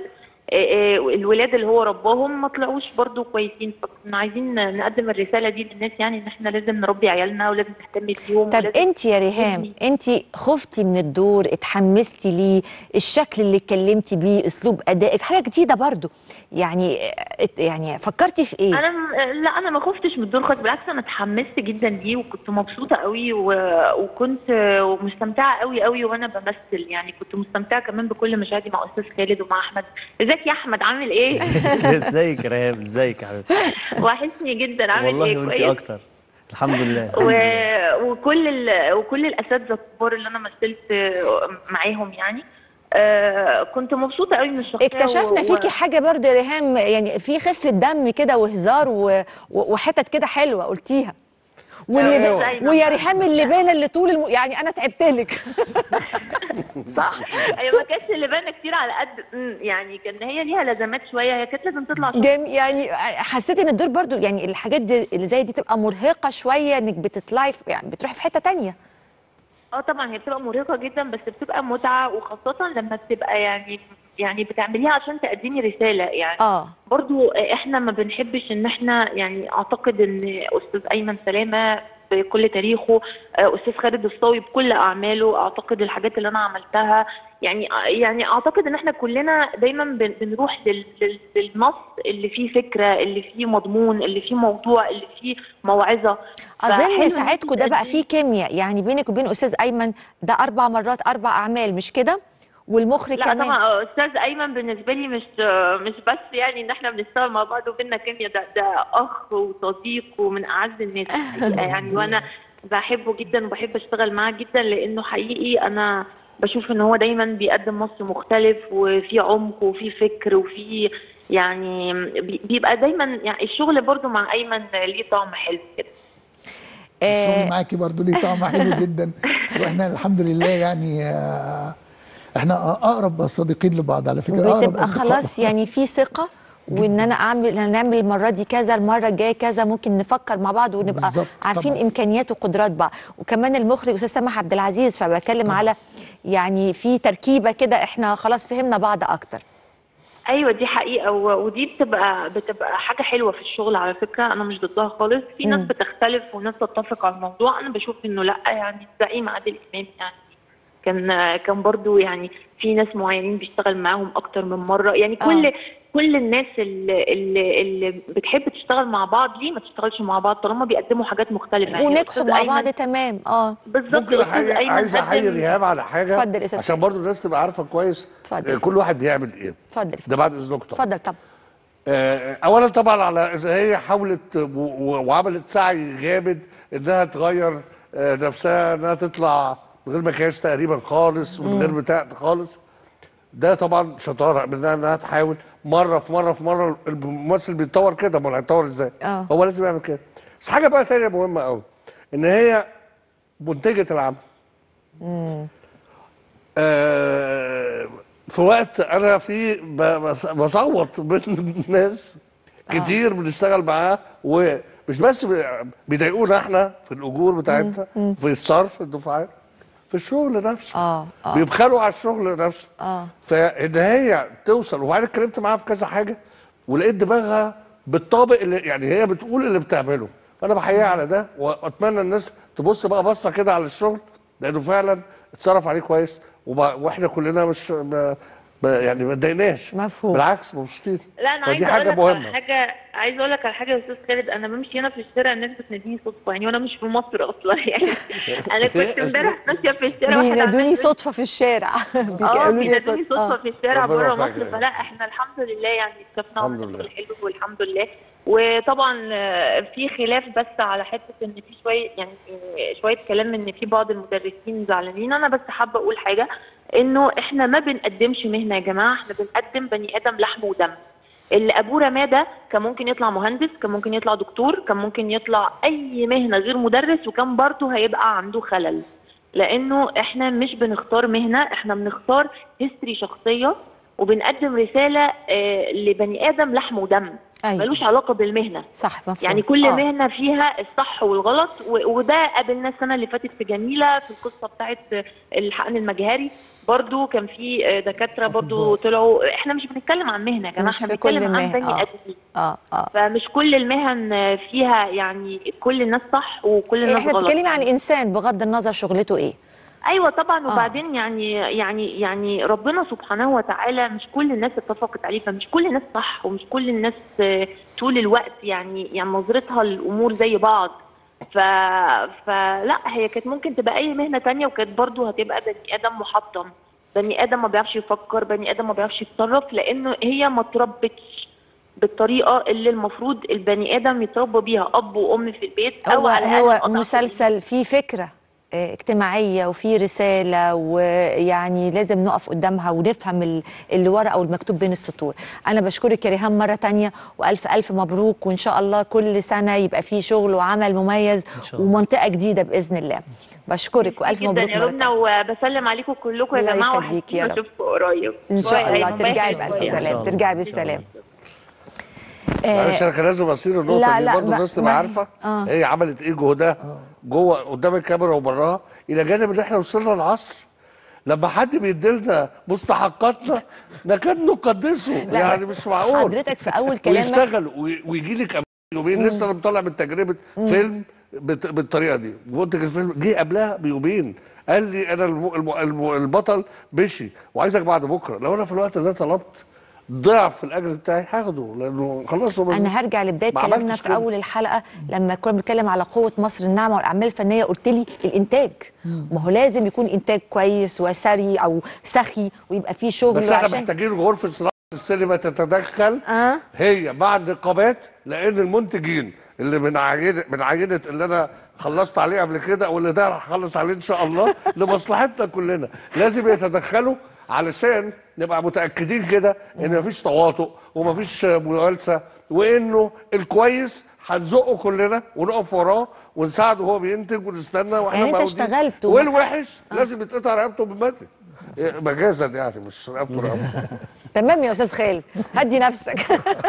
آه، آه، الولاد اللي هو رباهم ما طلعوش برضو كويسين فكنا عايزين نقدم الرساله دي للناس يعني ان احنا لازم نربي عيالنا ولازم نهتم بيهم طب ولازم انت يا ريهام نبني. انت خفتي من الدور اتحمستي ليه الشكل اللي اتكلمتي بيه اسلوب ادائك حاجه جديده برضو يعني ات- يعني فكرتي في ايه انا م- لا انا ما خفتش من الدور خالص بالعكس انا اتحمست جدا ليه وكنت مبسوطه قوي و... وكنت مستمتعه قوي قوي وانا بمثل يعني كنت مستمتعه كمان بكل مشاهدي مع استاذ خالد ومع احمد ازيك يا احمد عامل ايه ازيك يا ريهام ازيك يا حبيبتي وحشني جدا عامل والله ايه وانت كويس اكتر الحمد لله و... وكل ال... وكل الاساتذه الكبار اللي انا مثلت معاهم يعني آه كنت مبسوطه قوي من الشخصيه اكتشفنا و... فيكي حاجه برضو يا ريهام يعني في خفه دم كده وهزار و... و- وحتت كده حلوه قلتيها واللي أيوة. دايماً. ويا ريهام اللبانه اللي طول الم... يعني انا تعبت لك صح ايوه ما كانتش اللبانه كتير على قد مم، يعني كان هي ليها لازمات شويه هي كانت لازم تطلع شخص جم... يعني حسيت ان الدور برضو يعني الحاجات دي اللي زي دي تبقى مرهقه شويه انك بتطلعي في... يعني بتروحي في حته تانية اه طبعا هي بتبقى مرهقه جدا بس بتبقى متعه وخاصه لما بتبقى يعني يعني بتعمليها عشان تقدمي رساله يعني اه برضو احنا ما بنحبش ان احنا يعني اعتقد ان استاذ ايمن سلامه بكل تاريخه آه، استاذ خالد الصاوي بكل اعماله اعتقد الحاجات اللي انا عملتها يعني يعني اعتقد ان احنا كلنا دايما بن- بنروح لل- لل- للنص اللي فيه فكره اللي فيه مضمون اللي فيه موضوع اللي فيه موعظه فحلو اظن إن ساعتكم انتوا ده بقى تقدموا- فيه كيمياء يعني بينك وبين استاذ ايمن ده اربع مرات اربع اعمال مش كده والمخرج لا كمان طبعا استاذ ايمن بالنسبه لي مش مش بس يعني ان احنا بنشتغل مع بعض وبينا كيمياء ده ده اخ وصديق ومن اعز الناس الحقيقه يعني وانا بحبه جدا وبحب اشتغل معاه جدا لانه حقيقي انا بشوف ان هو دايما بيقدم مصر مختلف وفي عمق وفي فكر وفي يعني بي- بيبقى دايما يعني الشغل برضو مع ايمن ليه طعم حلو كده الشغل معاكي برضو ليه طعم حلو جدا واحنا الحمد لله يعني آه، احنا اقرب صديقين لبعض على فكره اقرب بتبقى أصدقاء. خلاص يعني في ثقه وان انا اعمل هنعمل المره دي كذا المره الجايه كذا ممكن نفكر مع بعض ونبقى بالظبط، عارفين طبعاً. امكانيات وقدرات بعض وكمان المخرج استاذ سامح عبد العزيز فبتكلم على يعني في تركيبه كده احنا خلاص فهمنا بعض اكتر ايوه دي حقيقه و- ودي بتبقى بتبقى حاجه حلوه في الشغل على فكره انا مش ضدها خالص في ناس مم. بتختلف وناس تتفق على الموضوع انا بشوف انه لا يعني الزعيم عادل امام يعني كان كان برضو يعني في ناس معينين بيشتغل معاهم اكتر من مره يعني كل آه. كل الناس اللي, اللي, اللي بتحب تشتغل مع بعض ليه ما تشتغلش مع بعض طالما بيقدموا حاجات مختلفه يعني ونجحوا أستاذ مع أيمن- بعض تمام اه بالظبط ممكن أستاذ أحيي أيمن عايز احيي قدم- ريهام على حاجه اتفضل يا أستاذ عشان برضو الناس تبقى عارفه كويس اتفضل. آه، كل واحد بيعمل ايه اتفضل ده بعد اذنكم طبعا اتفضل طب آه، اولا طبعا على ان هي حاولت و- و- وعملت سعي جامد انها تغير آه، نفسها انها تطلع من غير مكياج تقريبا خالص ومن غير بتاع خالص ده طبعا شطاره منها انها تحاول مره في مره في مره الممثل بيتطور كده امال هيتطور ازاي؟ آه. هو لازم يعمل كده بس حاجه بقى تانية مهمه قوي ان هي منتجه العمل آه، في وقت انا في ب- بص- بصوت بين ناس كتير بنشتغل معاه ومش بس بي- بيضايقونا احنا في الاجور بتاعتنا في الصرف الدفعات في الشغل نفسه اه اه بيبخلوا على الشغل نفسه اه فان هي توصل وبعدين اتكلمت معاها في كذا حاجه ولقيت دماغها بالطابق اللي يعني هي بتقول اللي بتعمله فانا بحييها على ده واتمنى الناس تبص بقى بصه كده على الشغل لانه فعلا اتصرف عليه كويس وب- واحنا كلنا مش ما ما- يعني ما اتضايقناش مفهوم. بالعكس مبسوطين لا انا فدي عايزه حاجه اقول لك على مهمه حاجه عايزه اقول لك على حاجه يا استاذ خالد انا بمشي هنا في الشارع الناس بتناديني صدفه يعني وانا مش في مصر اصلا يعني انا كنت امبارح ماشيه في الشارع واحد بينادوني عمال صدفه في الشارع اه بيقولوا لي بينادوني صدفة. صدفه في الشارع ربنا بره يوفقك مصر يعني. فلا احنا الحمد لله يعني اكتشفنا الحمد وعملنا لله. شغل حلو والحمد لله وطبعا آه، في خلاف بس على حته ان في شويه يعني آه، شويه كلام ان في بعض المدرسين زعلانين انا بس حابه اقول حاجه انه احنا ما بنقدمش مهنه يا جماعه احنا بنقدم بني ادم لحم ودم اللي ابوه رماه ده كان ممكن يطلع مهندس كان ممكن يطلع دكتور كان ممكن يطلع اي مهنه غير مدرس وكان برضه هيبقى عنده خلل لانه احنا مش بنختار مهنه احنا بنختار هيستوري شخصيه وبنقدم رساله آه، لبني ادم لحم ودم أيوة. ملوش علاقه بالمهنه صح مفهوم. يعني كل آه. مهنه فيها الصح والغلط وده قابلناه السنه اللي فاتت في جميله في القصه بتاعت الحقن المجهري برضو كان في دكاتره برضو طلعوا احنا مش بنتكلم عن مهنه يا جماعه احنا بنتكلم عن بني ادمين اه اه فمش كل المهن فيها يعني كل الناس صح وكل الناس احنا غلط احنا بنتكلم عن انسان بغض النظر شغلته ايه ايوه طبعا وبعدين آه. يعني يعني يعني ربنا سبحانه وتعالى مش كل الناس اتفقت عليه فمش كل الناس صح ومش كل الناس طول الوقت يعني يعني نظرتها للامور زي بعض ف... فلا هي كانت ممكن تبقى اي مهنه تانية وكانت برضو هتبقى بني ادم محطم بني ادم ما بيعرفش يفكر بني ادم ما بيعرفش يتصرف لانه هي ما اتربتش بالطريقه اللي المفروض البني ادم يتربى بيها اب وام في البيت او هو على هو مسلسل فيه فكره اجتماعيه وفي رساله ويعني لازم نقف قدامها ونفهم اللي ورا او المكتوب بين السطور انا بشكرك يا ريهام مره تانية والف الف مبروك وان شاء الله كل سنه يبقى في شغل وعمل مميز ومنطقه جديده باذن الله بشكرك والف مبروك يا ربنا وبسلم عليكم كلكم يا جماعه وحشتيني اشوفكم قريب ان شاء الله ترجعي بالف سلام ترجعي بالسلام معلش انا كان لازم اصير النقطه لا دي لا برضه الناس تبقى عارفه آه. هي عملت ايه جهدها جوه قدام الكاميرا وبراها الى جانب ان احنا وصلنا العصر لما حد بيديلنا مستحقاتنا نكاد نقدسه يعني مش معقول حضرتك في اول كلامك ويشتغل ويجي لك يومين لسه انا مطلع من تجربه مم. فيلم بت... بالطريقه دي منتج الفيلم جه قبلها بيومين قال لي انا الم... الم... البطل مشي وعايزك بعد بكره لو انا في الوقت ده طلبت ضعف الاجر بتاعي هاخده لانه خلاص هو انا هرجع لبدايه كلامنا في اول الحلقه لما كنا بنتكلم على قوه مصر الناعمه والاعمال الفنيه قلت لي الانتاج ما هو لازم يكون انتاج كويس وسري او سخي ويبقى فيه شغل بس احنا محتاجين غرفه صناعه السينما تتدخل آه. هي مع النقابات لان المنتجين اللي من عينه من عينه اللي انا خلصت عليه قبل كده واللي ده هخلص عليه ان شاء الله لمصلحتنا كلنا لازم يتدخلوا علشان نبقى متاكدين كده ان مفيش تواطؤ ومفيش مجالسه وانه الكويس هنزقه كلنا ونقف وراه ونساعده وهو بينتج ونستنى واحنا يعني انت اشتغلت والوحش آه. لازم يتقطع رقبته بالمدن مجازا يعني مش رقبته رقبته تمام يا استاذ خالد هدي نفسك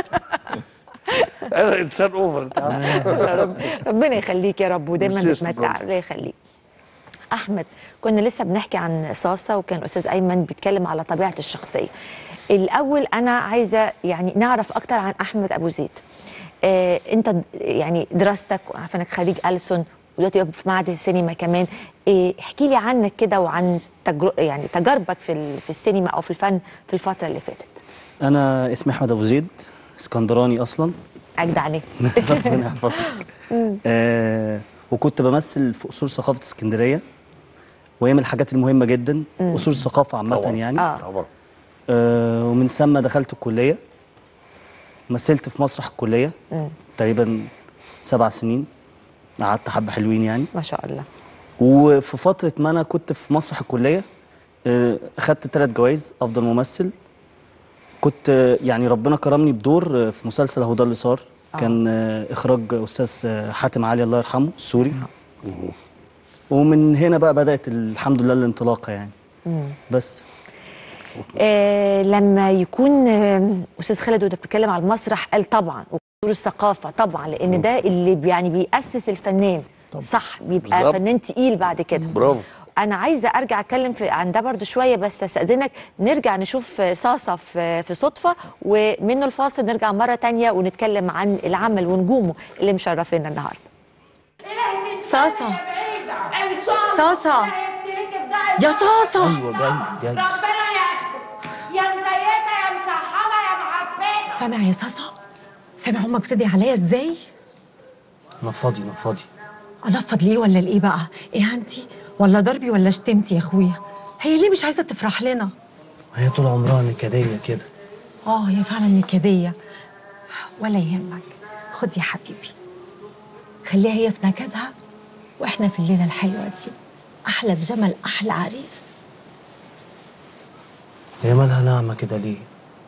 انا انسان اوفر ربنا يخليك يا رب ودايما نتمتع الله يخليك احمد كنا لسه بنحكي عن صاصه وكان استاذ ايمن بيتكلم على طبيعه الشخصيه الاول انا عايزه يعني نعرف اكتر عن احمد ابو زيد آه انت يعني دراستك وعارفه انك خريج ألسن ودلوقتي في معهد السينما كمان إيه احكي لي عنك كده وعن تجر... يعني تجاربك في في السينما او في الفن في الفتره اللي فاتت انا اسمي احمد ابو زيد اسكندراني اصلا اجدع ناس ربنا يحفظك آه وكنت بمثل في اصول ثقافه اسكندريه وهي من الحاجات المهمه جدا اصول الثقافه عامه يعني آه. طبعا آه ومن ثم دخلت الكليه مثلت في مسرح الكليه مم. تقريبا سبع سنين قعدت حبه حلوين يعني ما شاء الله وفي فتره ما انا كنت في مسرح الكليه آه اخدت ثلاث جوائز افضل ممثل كنت آه يعني ربنا كرمني بدور آه في مسلسل اهو ده اللي صار آه. كان آه اخراج استاذ آه حاتم علي الله يرحمه السوري ومن هنا بقى بدات الحمد لله الانطلاقه يعني مم. بس آه لما يكون آه استاذ خالد وانت بتتكلم على المسرح قال طبعا ودور الثقافه طبعا لان ده اللي يعني بيأسس الفنان طبعا. صح بيبقى بالظبط. فنان تقيل بعد كده برافو انا عايزه ارجع اتكلم في عن ده برضو شويه بس استاذنك نرجع نشوف صاصه في في صدفه ومنه الفاصل نرجع مره تانية ونتكلم عن العمل ونجومه اللي مشرفينا النهارده صاصة صاصة يا صاصة ايوه جاي جاي ربنا ياخدك يا مزيفه يا مشحمه يا معفنه سامع يا صاصة سامع امك بتدعي عليا ازاي انا فاضي انا فاضي انفض ليه ولا لايه بقى اهانتي ولا ضربي ولا شتمتي يا اخويا هي ليه مش عايزه تفرح لنا هي طول عمرها نكديه كده اه هي فعلا نكديه ولا يهمك خد يا حبيبي خليها هي في نكدها واحنا في الليله الحلوه دي احلى بجمل احلى عريس هي مالها ناعمه كده ليه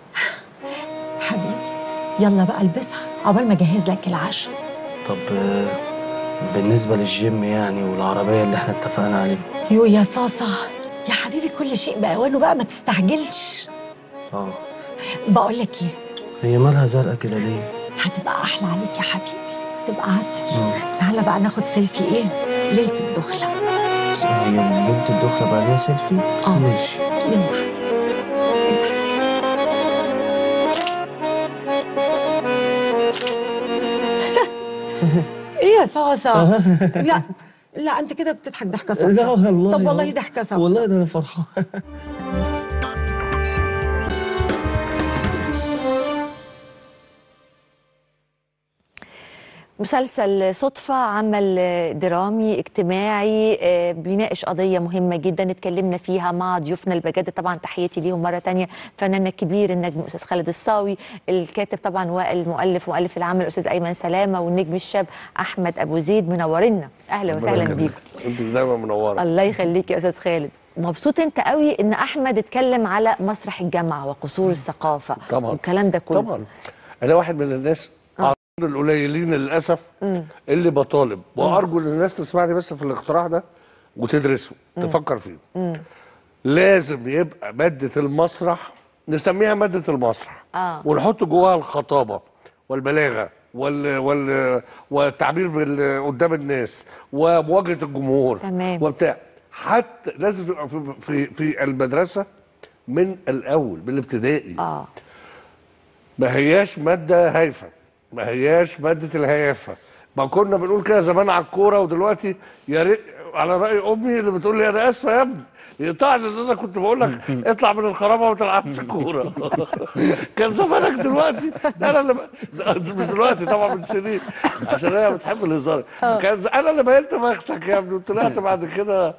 حبيبي يلا بقى البسها عقبال ما اجهز لك العشاء طب آه، بالنسبه للجيم يعني والعربيه اللي احنا اتفقنا عليها يو يا صاصه يا حبيبي كل شيء باوانه بقى ما تستعجلش اه بقول لك ايه هي مالها زرقاء كده ليه هتبقى احلى عليك يا حبيبي هتبقى عسل تعالى بقى ناخد سيلفي ايه ليله الدخله هي ليله الدخله بقى ليها سيلفي اه ماشي يلا ايه يا صاصة لا لا انت كده بتضحك ضحكه صفراء لا والله طب والله ضحكه صفراء والله ده انا فرحان مسلسل صدفة عمل درامي اجتماعي آه، بيناقش قضية مهمة جدا اتكلمنا فيها مع ضيوفنا البجد طبعا تحياتي ليهم مرة تانية فنان الكبير النجم الأستاذ خالد الصاوي الكاتب طبعا والمؤلف مؤلف العمل الأستاذ أيمن سلامة والنجم الشاب أحمد أبو زيد منورنا أهلا وسهلا بيكم انت دايما منوره الله يخليك يا أستاذ خالد مبسوط انت قوي ان احمد اتكلم على مسرح الجامعه وقصور الثقافه طبعا والكلام ده كله طبعا انا واحد من الناس القليلين للاسف اللي بطالب وارجو ان الناس تسمعني بس في الاقتراح ده وتدرسه تفكر فيه لازم يبقى ماده المسرح نسميها ماده المسرح آه. ونحط جواها الخطابه والبلاغه وال وال والتعبير بال- قدام الناس ومواجهه الجمهور تمام. وبتاع حتى لازم تبقى في في في المدرسه من الاول من الابتدائي اه ما هياش مادة هايفة ما هياش مادة الهيافة ما كنا بنقول كده زمان على الكورة ودلوقتي يا ريت على رأي أمي اللي بتقول لي أنا آسفة يا ابني يقطعني ان انا كنت بقول لك اطلع من الخرابه وما تلعبش كوره كان زمانك دلوقتي ده انا اللي ب... ده مش دلوقتي طبعا من سنين عشان هي بتحب الهزار كان ز- انا اللي بينت بختك يا ابني وطلعت بعد كده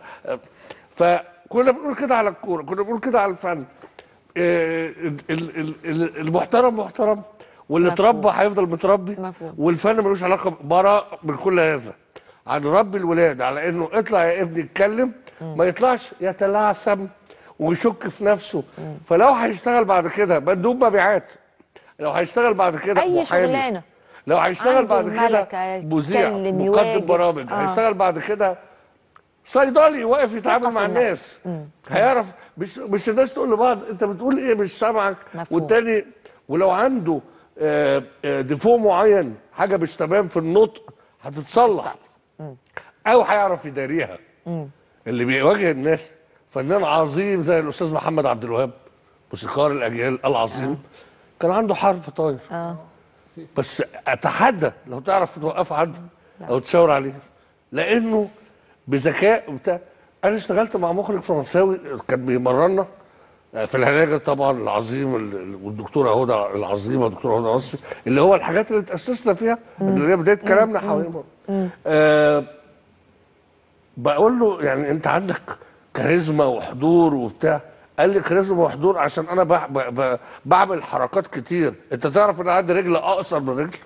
فكنا بنقول كده على الكوره كنا بنقول كده على الفن آه، ال- ال- ال- المحترم محترم واللي مفهوم. اتربى هيفضل متربي مفهوم. والفن ملوش علاقه براء من كل هذا عن رب الولاد على انه اطلع يا ابني اتكلم ما يطلعش يتلعثم ويشك في نفسه فلو هيشتغل بعد كده مندوب مبيعات لو هيشتغل بعد كده اي محامي شغلانه لو هيشتغل عنده بعد كده الملكة، مذيع يتكلم، مقدم يواجه. برامج آه. هيشتغل بعد كده صيدلي واقف يتعامل ثقة مع في الناس هيعرف مش مش الناس تقول لبعض انت بتقول ايه مش سامعك مفهوم. والتاني ولو عنده آه، آه، ديفو معين حاجه مش تمام في النطق هتتصلح او هيعرف يداريها اللي بيواجه الناس فنان عظيم زي الاستاذ محمد عبد الوهاب موسيقار الاجيال العظيم كان عنده حرف طاير اه بس اتحدى لو تعرف توقفه عنده او تشاور عليه لانه بذكاء وبتاع انا اشتغلت مع مخرج فرنساوي كان بيمرنا آه، في الهناجر طبعا العظيم ال- ال- والدكتوره هدى العظيمه الدكتوره هدى نصري اللي هو الحاجات اللي تاسسنا فيها اللي هي بدايه كلامنا حوالين آه بقول له يعني انت عندك كاريزما وحضور وبتاع قال لي كاريزما وحضور عشان انا بع- ب- ب- بعمل حركات كتير انت تعرف ان عندي رجل اقصر من رجل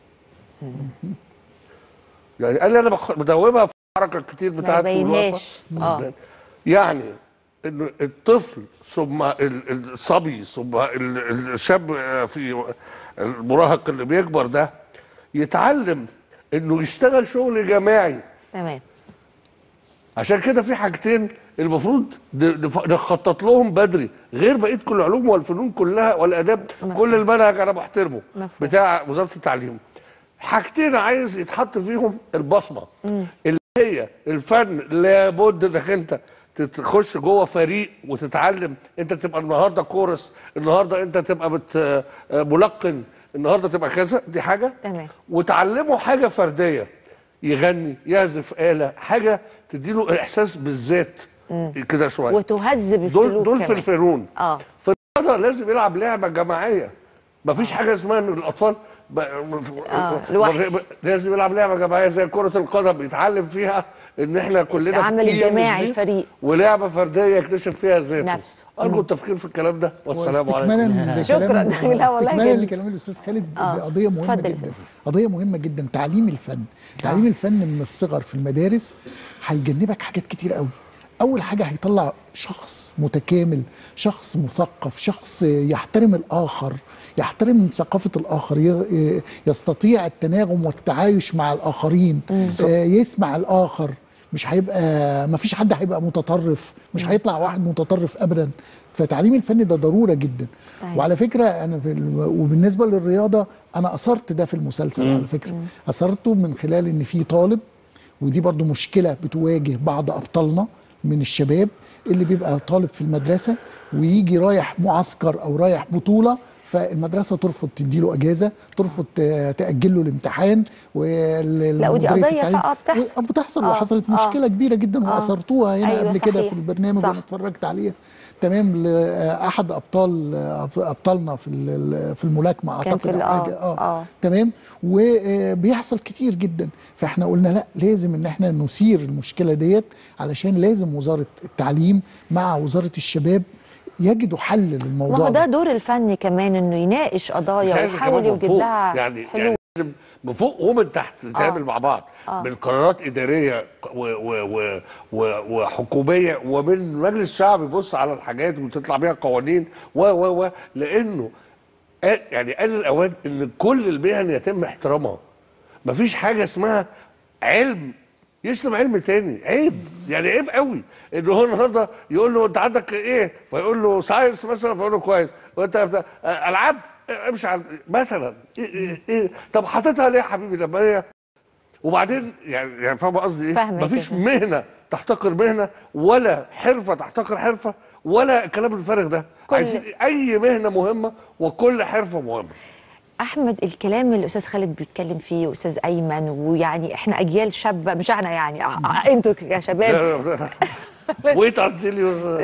يعني قال لي انا بخ- بدوبها في الحركه كتير ما بتاعتي يبينهاش والوقفة. اه يعني ان الطفل ثم ال- الصبي ثم ال- ال- الشاب في المراهق اللي بيكبر ده يتعلم انه يشتغل شغل جماعي تمام عشان كده في حاجتين المفروض ن- نف- نخطط لهم بدري غير بقيه كل العلوم والفنون كلها والاداب كل المنهج انا بحترمه مفهوم. بتاع وزاره التعليم حاجتين عايز يتحط فيهم البصمه اللي هي الفن لابد انك انت تخش جوه فريق وتتعلم انت تبقى النهارده كورس النهارده انت تبقى بت ملقن النهارده تبقى كذا دي حاجه تمام وتعلمه حاجه فرديه يغني يعزف آلة حاجه تديله الاحساس بالذات كده شويه وتهذب دول السلوك دول في كمان. الفنون اه في الرياضه لازم يلعب لعبه جماعيه مفيش حاجه اسمها ان الاطفال ب... آه، لوحدي. ب- لازم يلعب لعبه جماعيه زي كره القدم يتعلم فيها ان احنا كلنا في العمل تيم الجماعي، ودي، الفريق. ولعبه فرديه يكتشف فيها ذاته نفسه. ارجو التفكير في الكلام ده والسلام واستكمالا عليكم شكراً. لكلام لا والله استكمالا جميل. لكلام الاستاذ خالد آه. دي قضيه مهمه اتفضل يا جدا أستاذ. قضيه مهمه جدا تعليم الفن تعليم الفن من الصغر في المدارس هيجنبك حاجات كتير قوي اول حاجه هيطلع شخص متكامل شخص مثقف شخص يحترم الاخر يحترم ثقافه الاخر ي- يستطيع التناغم والتعايش مع الاخرين آه، يسمع الاخر مش هيبقى ما فيش حد هيبقى متطرف مش هيطلع واحد متطرف ابدا فتعليم الفن ده ضروره جدا طيب. وعلى فكره انا في ال... وبالنسبه للرياضه انا اثرت ده في المسلسل على فكره اثرته من خلال ان في طالب ودي برضو مشكله بتواجه بعض ابطالنا من الشباب اللي بيبقى طالب في المدرسه ويجي رايح معسكر او رايح بطوله فالمدرسه ترفض تديله اجازه ترفض ت- تاجل له الامتحان لا، ودي قضية بقى بتحصل. بتحصل آه، وحصلت آه. مشكله كبيره جدا آه. واثرتوها هنا أيوة، قبل كده صحيح. في البرنامج صح. وانا اتفرجت عليه تمام لاحد ابطال ابطالنا في ال- في الملاكمه كان في اعتقد ال- أو آه، حاجه اه آه. تمام وبيحصل كتير جدا فاحنا قلنا لا لازم ان احنا نثير المشكله ديت علشان لازم وزاره التعليم مع وزاره الشباب يجدوا حل للموضوع ما هو ده ده دور الفن كمان انه يناقش مش قضايا عايز ويحاول كمان من يوجد فوق. لها يعني حلول يعني لازم من فوق ومن تحت نتعامل آه. مع بعض آه. من قرارات اداريه و و و و وحكوميه ومن مجلس الشعب يبص على الحاجات وتطلع بيها قوانين و و و لانه آن- يعني آن الاوان ان كل المهن يتم احترامها مفيش حاجه اسمها علم يشتم علم تاني عيب يعني عيب قوي ان هو النهارده يقول له انت عندك ايه فيقول له ساينس مثلا فيقول له كويس وانت بتاع آه، العاب آه، امشي على مثلا إيه إيه إيه طب حاططها ليه يا حبيبي لما هي وبعدين يعني يعني فاهم قصدي ايه؟ فاهمة مفيش كده. مهنه تحتقر مهنه ولا حرفه تحتقر حرفه ولا الكلام الفارغ ده كل- عايزين اي مهنه مهمه وكل حرفه مهمه احمد الكلام اللي الاستاذ خالد بيتكلم فيه واستاذ ايمن ويعني احنا اجيال شابه مش احنا يعني آه، آه، انتوا كشباب ويت انتل يور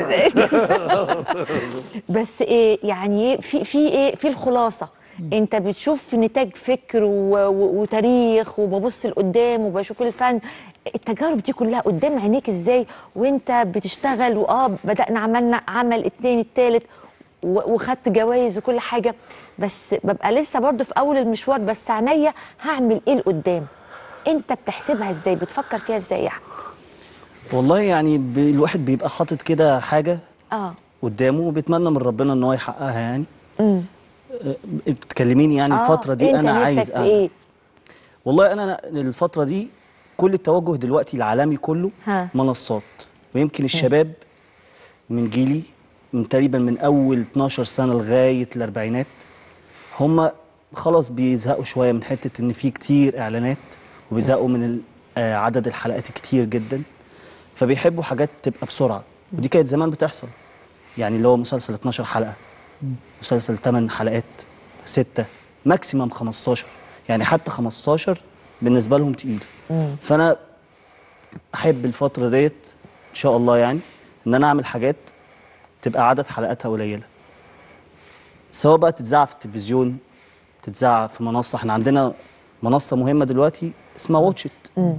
بس ايه يعني إيه في في ايه في الخلاصه انت بتشوف نتاج فكر و- و- وتاريخ وببص لقدام وبشوف الفن التجارب دي كلها قدام عينيك ازاي وانت بتشتغل واه بدانا عملنا عمل اتنين التالت و- وخدت جوائز وكل حاجه بس ببقى لسه برضو في اول المشوار بس عينيا هعمل ايه لقدام انت بتحسبها ازاي بتفكر فيها ازاي يعني والله يعني ب- الواحد بيبقى حاطط كده حاجه اه قدامه وبيتمنى من ربنا ان هو يحققها يعني امم أه، بتكلميني يعني آه، الفتره دي انت انا نفسك عايز في أعمل- ايه والله انا أنا الفتره دي كل التوجه دلوقتي العالمي كله ها. منصات ويمكن الشباب من جيلي من تقريبا من اول 12 سنه لغايه الاربعينات هم خلاص بيزهقوا شويه من حته ان في كتير اعلانات وبيزهقوا من ال- آه، عدد الحلقات كتير جدا فبيحبوا حاجات تبقى بسرعه ودي كانت زمان بتحصل يعني اللي هو مسلسل 12 حلقه مسلسل 8 حلقات 6 ماكسيمم 15 يعني حتى 15 بالنسبه لهم تقيل فانا احب الفتره ديت ان شاء الله يعني ان انا اعمل حاجات تبقى عدد حلقاتها قليله سواء بقى تتذاع في التلفزيون تتذاع في منصه احنا عندنا منصه مهمه دلوقتي اسمها واتشت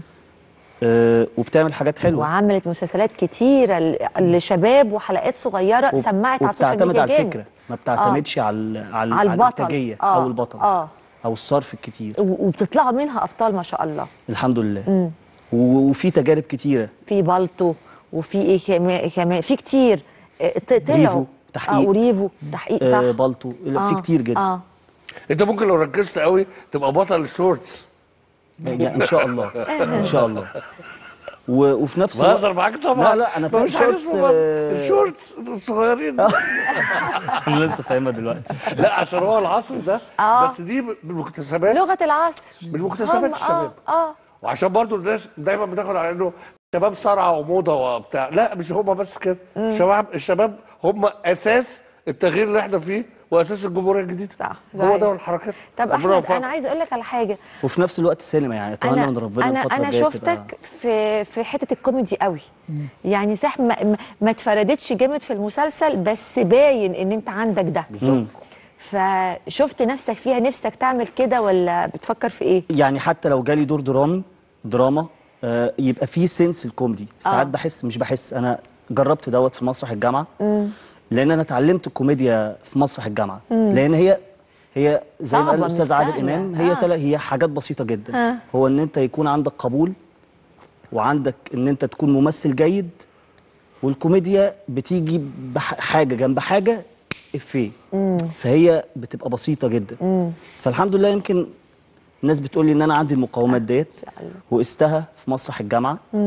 أه وبتعمل حاجات حلوه وعملت مسلسلات كتيره ل- لشباب وحلقات صغيره وب- سمعت على السوشيال وبتعتمد ميديا على جامد الفكره ما بتعتمدش على ال- على, على على البطل. الانتاجيه آه، او البطل اه او الصرف الكتير و- وبتطلعوا منها ابطال ما شاء الله الحمد لله مم. و- وفي تجارب كتيره في بالطو وفي ايه كمان كمان في كتير آه، ط- طلعوا ريفو، تحقيق. اه وريفو تحقيق صح آه بالطو لا، في كتير جدا اه انت ممكن لو ركزت قوي تبقى بطل الشورتس يعني ان شاء الله ان شاء الله و... وفي نفس بهزر معاك طبعا لا لا انا فاهم مفيش حاجة شورتس اسمها آه، الشورتس الصغيرين انا لسه فاهمها دلوقتي لا عشان هو العصر ده آه. بس دي من مكتسبات لغه العصر من مكتسبات هم- الشباب اه اه وعشان برضو الناس دايما بتاخد على انه شباب صرعه وموضه وبتاع لا مش هم بس كده الشباب الشباب هم اساس التغيير اللي احنا فيه واساس الجمهوريه الجديده صح هو صحيح. ده الحركات طب ربنا احمد يوفقك. انا عايز اقول لك على حاجه وفي نفس الوقت سينما يعني اتمنى انا من ربنا انا الفتره انا الجايه شفتك في في حته الكوميدي قوي يعني صح ما, ما- ما اتفردتش جامد في المسلسل بس باين ان انت عندك ده بالظبط فشفت نفسك فيها نفسك تعمل كده ولا بتفكر في ايه يعني حتى لو جالي دور درامي دراما آه يبقى فيه سنس الكوميدي ساعات آه. بحس مش بحس انا جربت دوت في مسرح الجامعه مم. لان انا اتعلمت الكوميديا في مسرح الجامعه لان هي هي زي ما صعبة، قال مش الاستاذ عادل سهلة. امام هي آه. تلا هي حاجات بسيطه جدا آه. هو ان انت يكون عندك قبول وعندك ان انت تكون ممثل جيد والكوميديا بتيجي بحاجه جنب حاجه افيه فهي بتبقى بسيطه جدا فالحمد لله يمكن الناس بتقول لي ان انا عندي المقومات ديت وقستها في مسرح الجامعه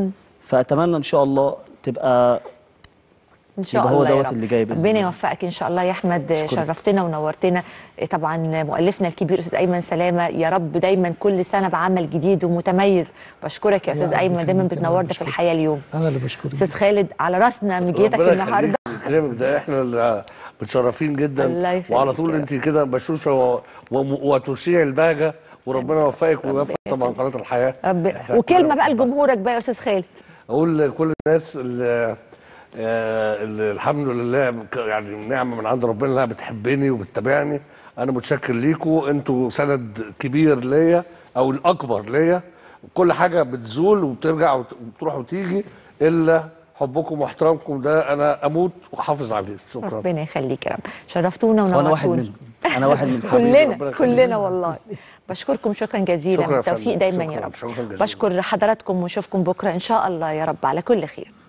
فاتمنى ان شاء الله تبقى ان شاء يبقى الله هو يا دوت رب. اللي جاي بإذن ربنا الله. يوفقك ان شاء الله يا احمد أشكرك. شرفتنا ونورتنا طبعا مؤلفنا الكبير استاذ ايمن سلامه يا رب دايما كل سنه بعمل جديد ومتميز بشكرك يا يا استاذ رب ايمن دايما يخليك، أنا بتنورنا في بشكرك. الحياه اليوم انا اللي بشكرك استاذ خالد على راسنا مجيتك ربنا النهارده يخليك ويكرمك ده احنا اللي متشرفين جدا الله يخليك وعلى طول يا انت كده بشوشه و- وم- وتشيع البهجه وربنا يوفقك ويوفق طبعا قناه الحياه رب إحنا وكلمه كلنا بقى لجمهورك بقى يا استاذ خالد اقول لكل الناس اللي, آه، اللي الحمد لله ك- يعني نعمه من عند ربنا انها بتحبني وبتتابعني انا متشكر ليكم انتوا سند كبير ليا او الاكبر ليا كل حاجه بتزول وبترجع وت- وبتروح وتيجي الا حبكم واحترامكم ده انا اموت واحافظ عليه شكرا ربنا يخليك يا رب شرفتونا وانا واحد ونورتونا منهم انا واحد من ربنا كلنا يخليك. كلنا والله بشكركم شكرا جزيلا شكرا يا بالتوفيق فندم. دايما يا شكرا- رب شكرا جزيلا. بشكر حضراتكم ونشوفكم بكره ان شاء الله يا رب على كل خير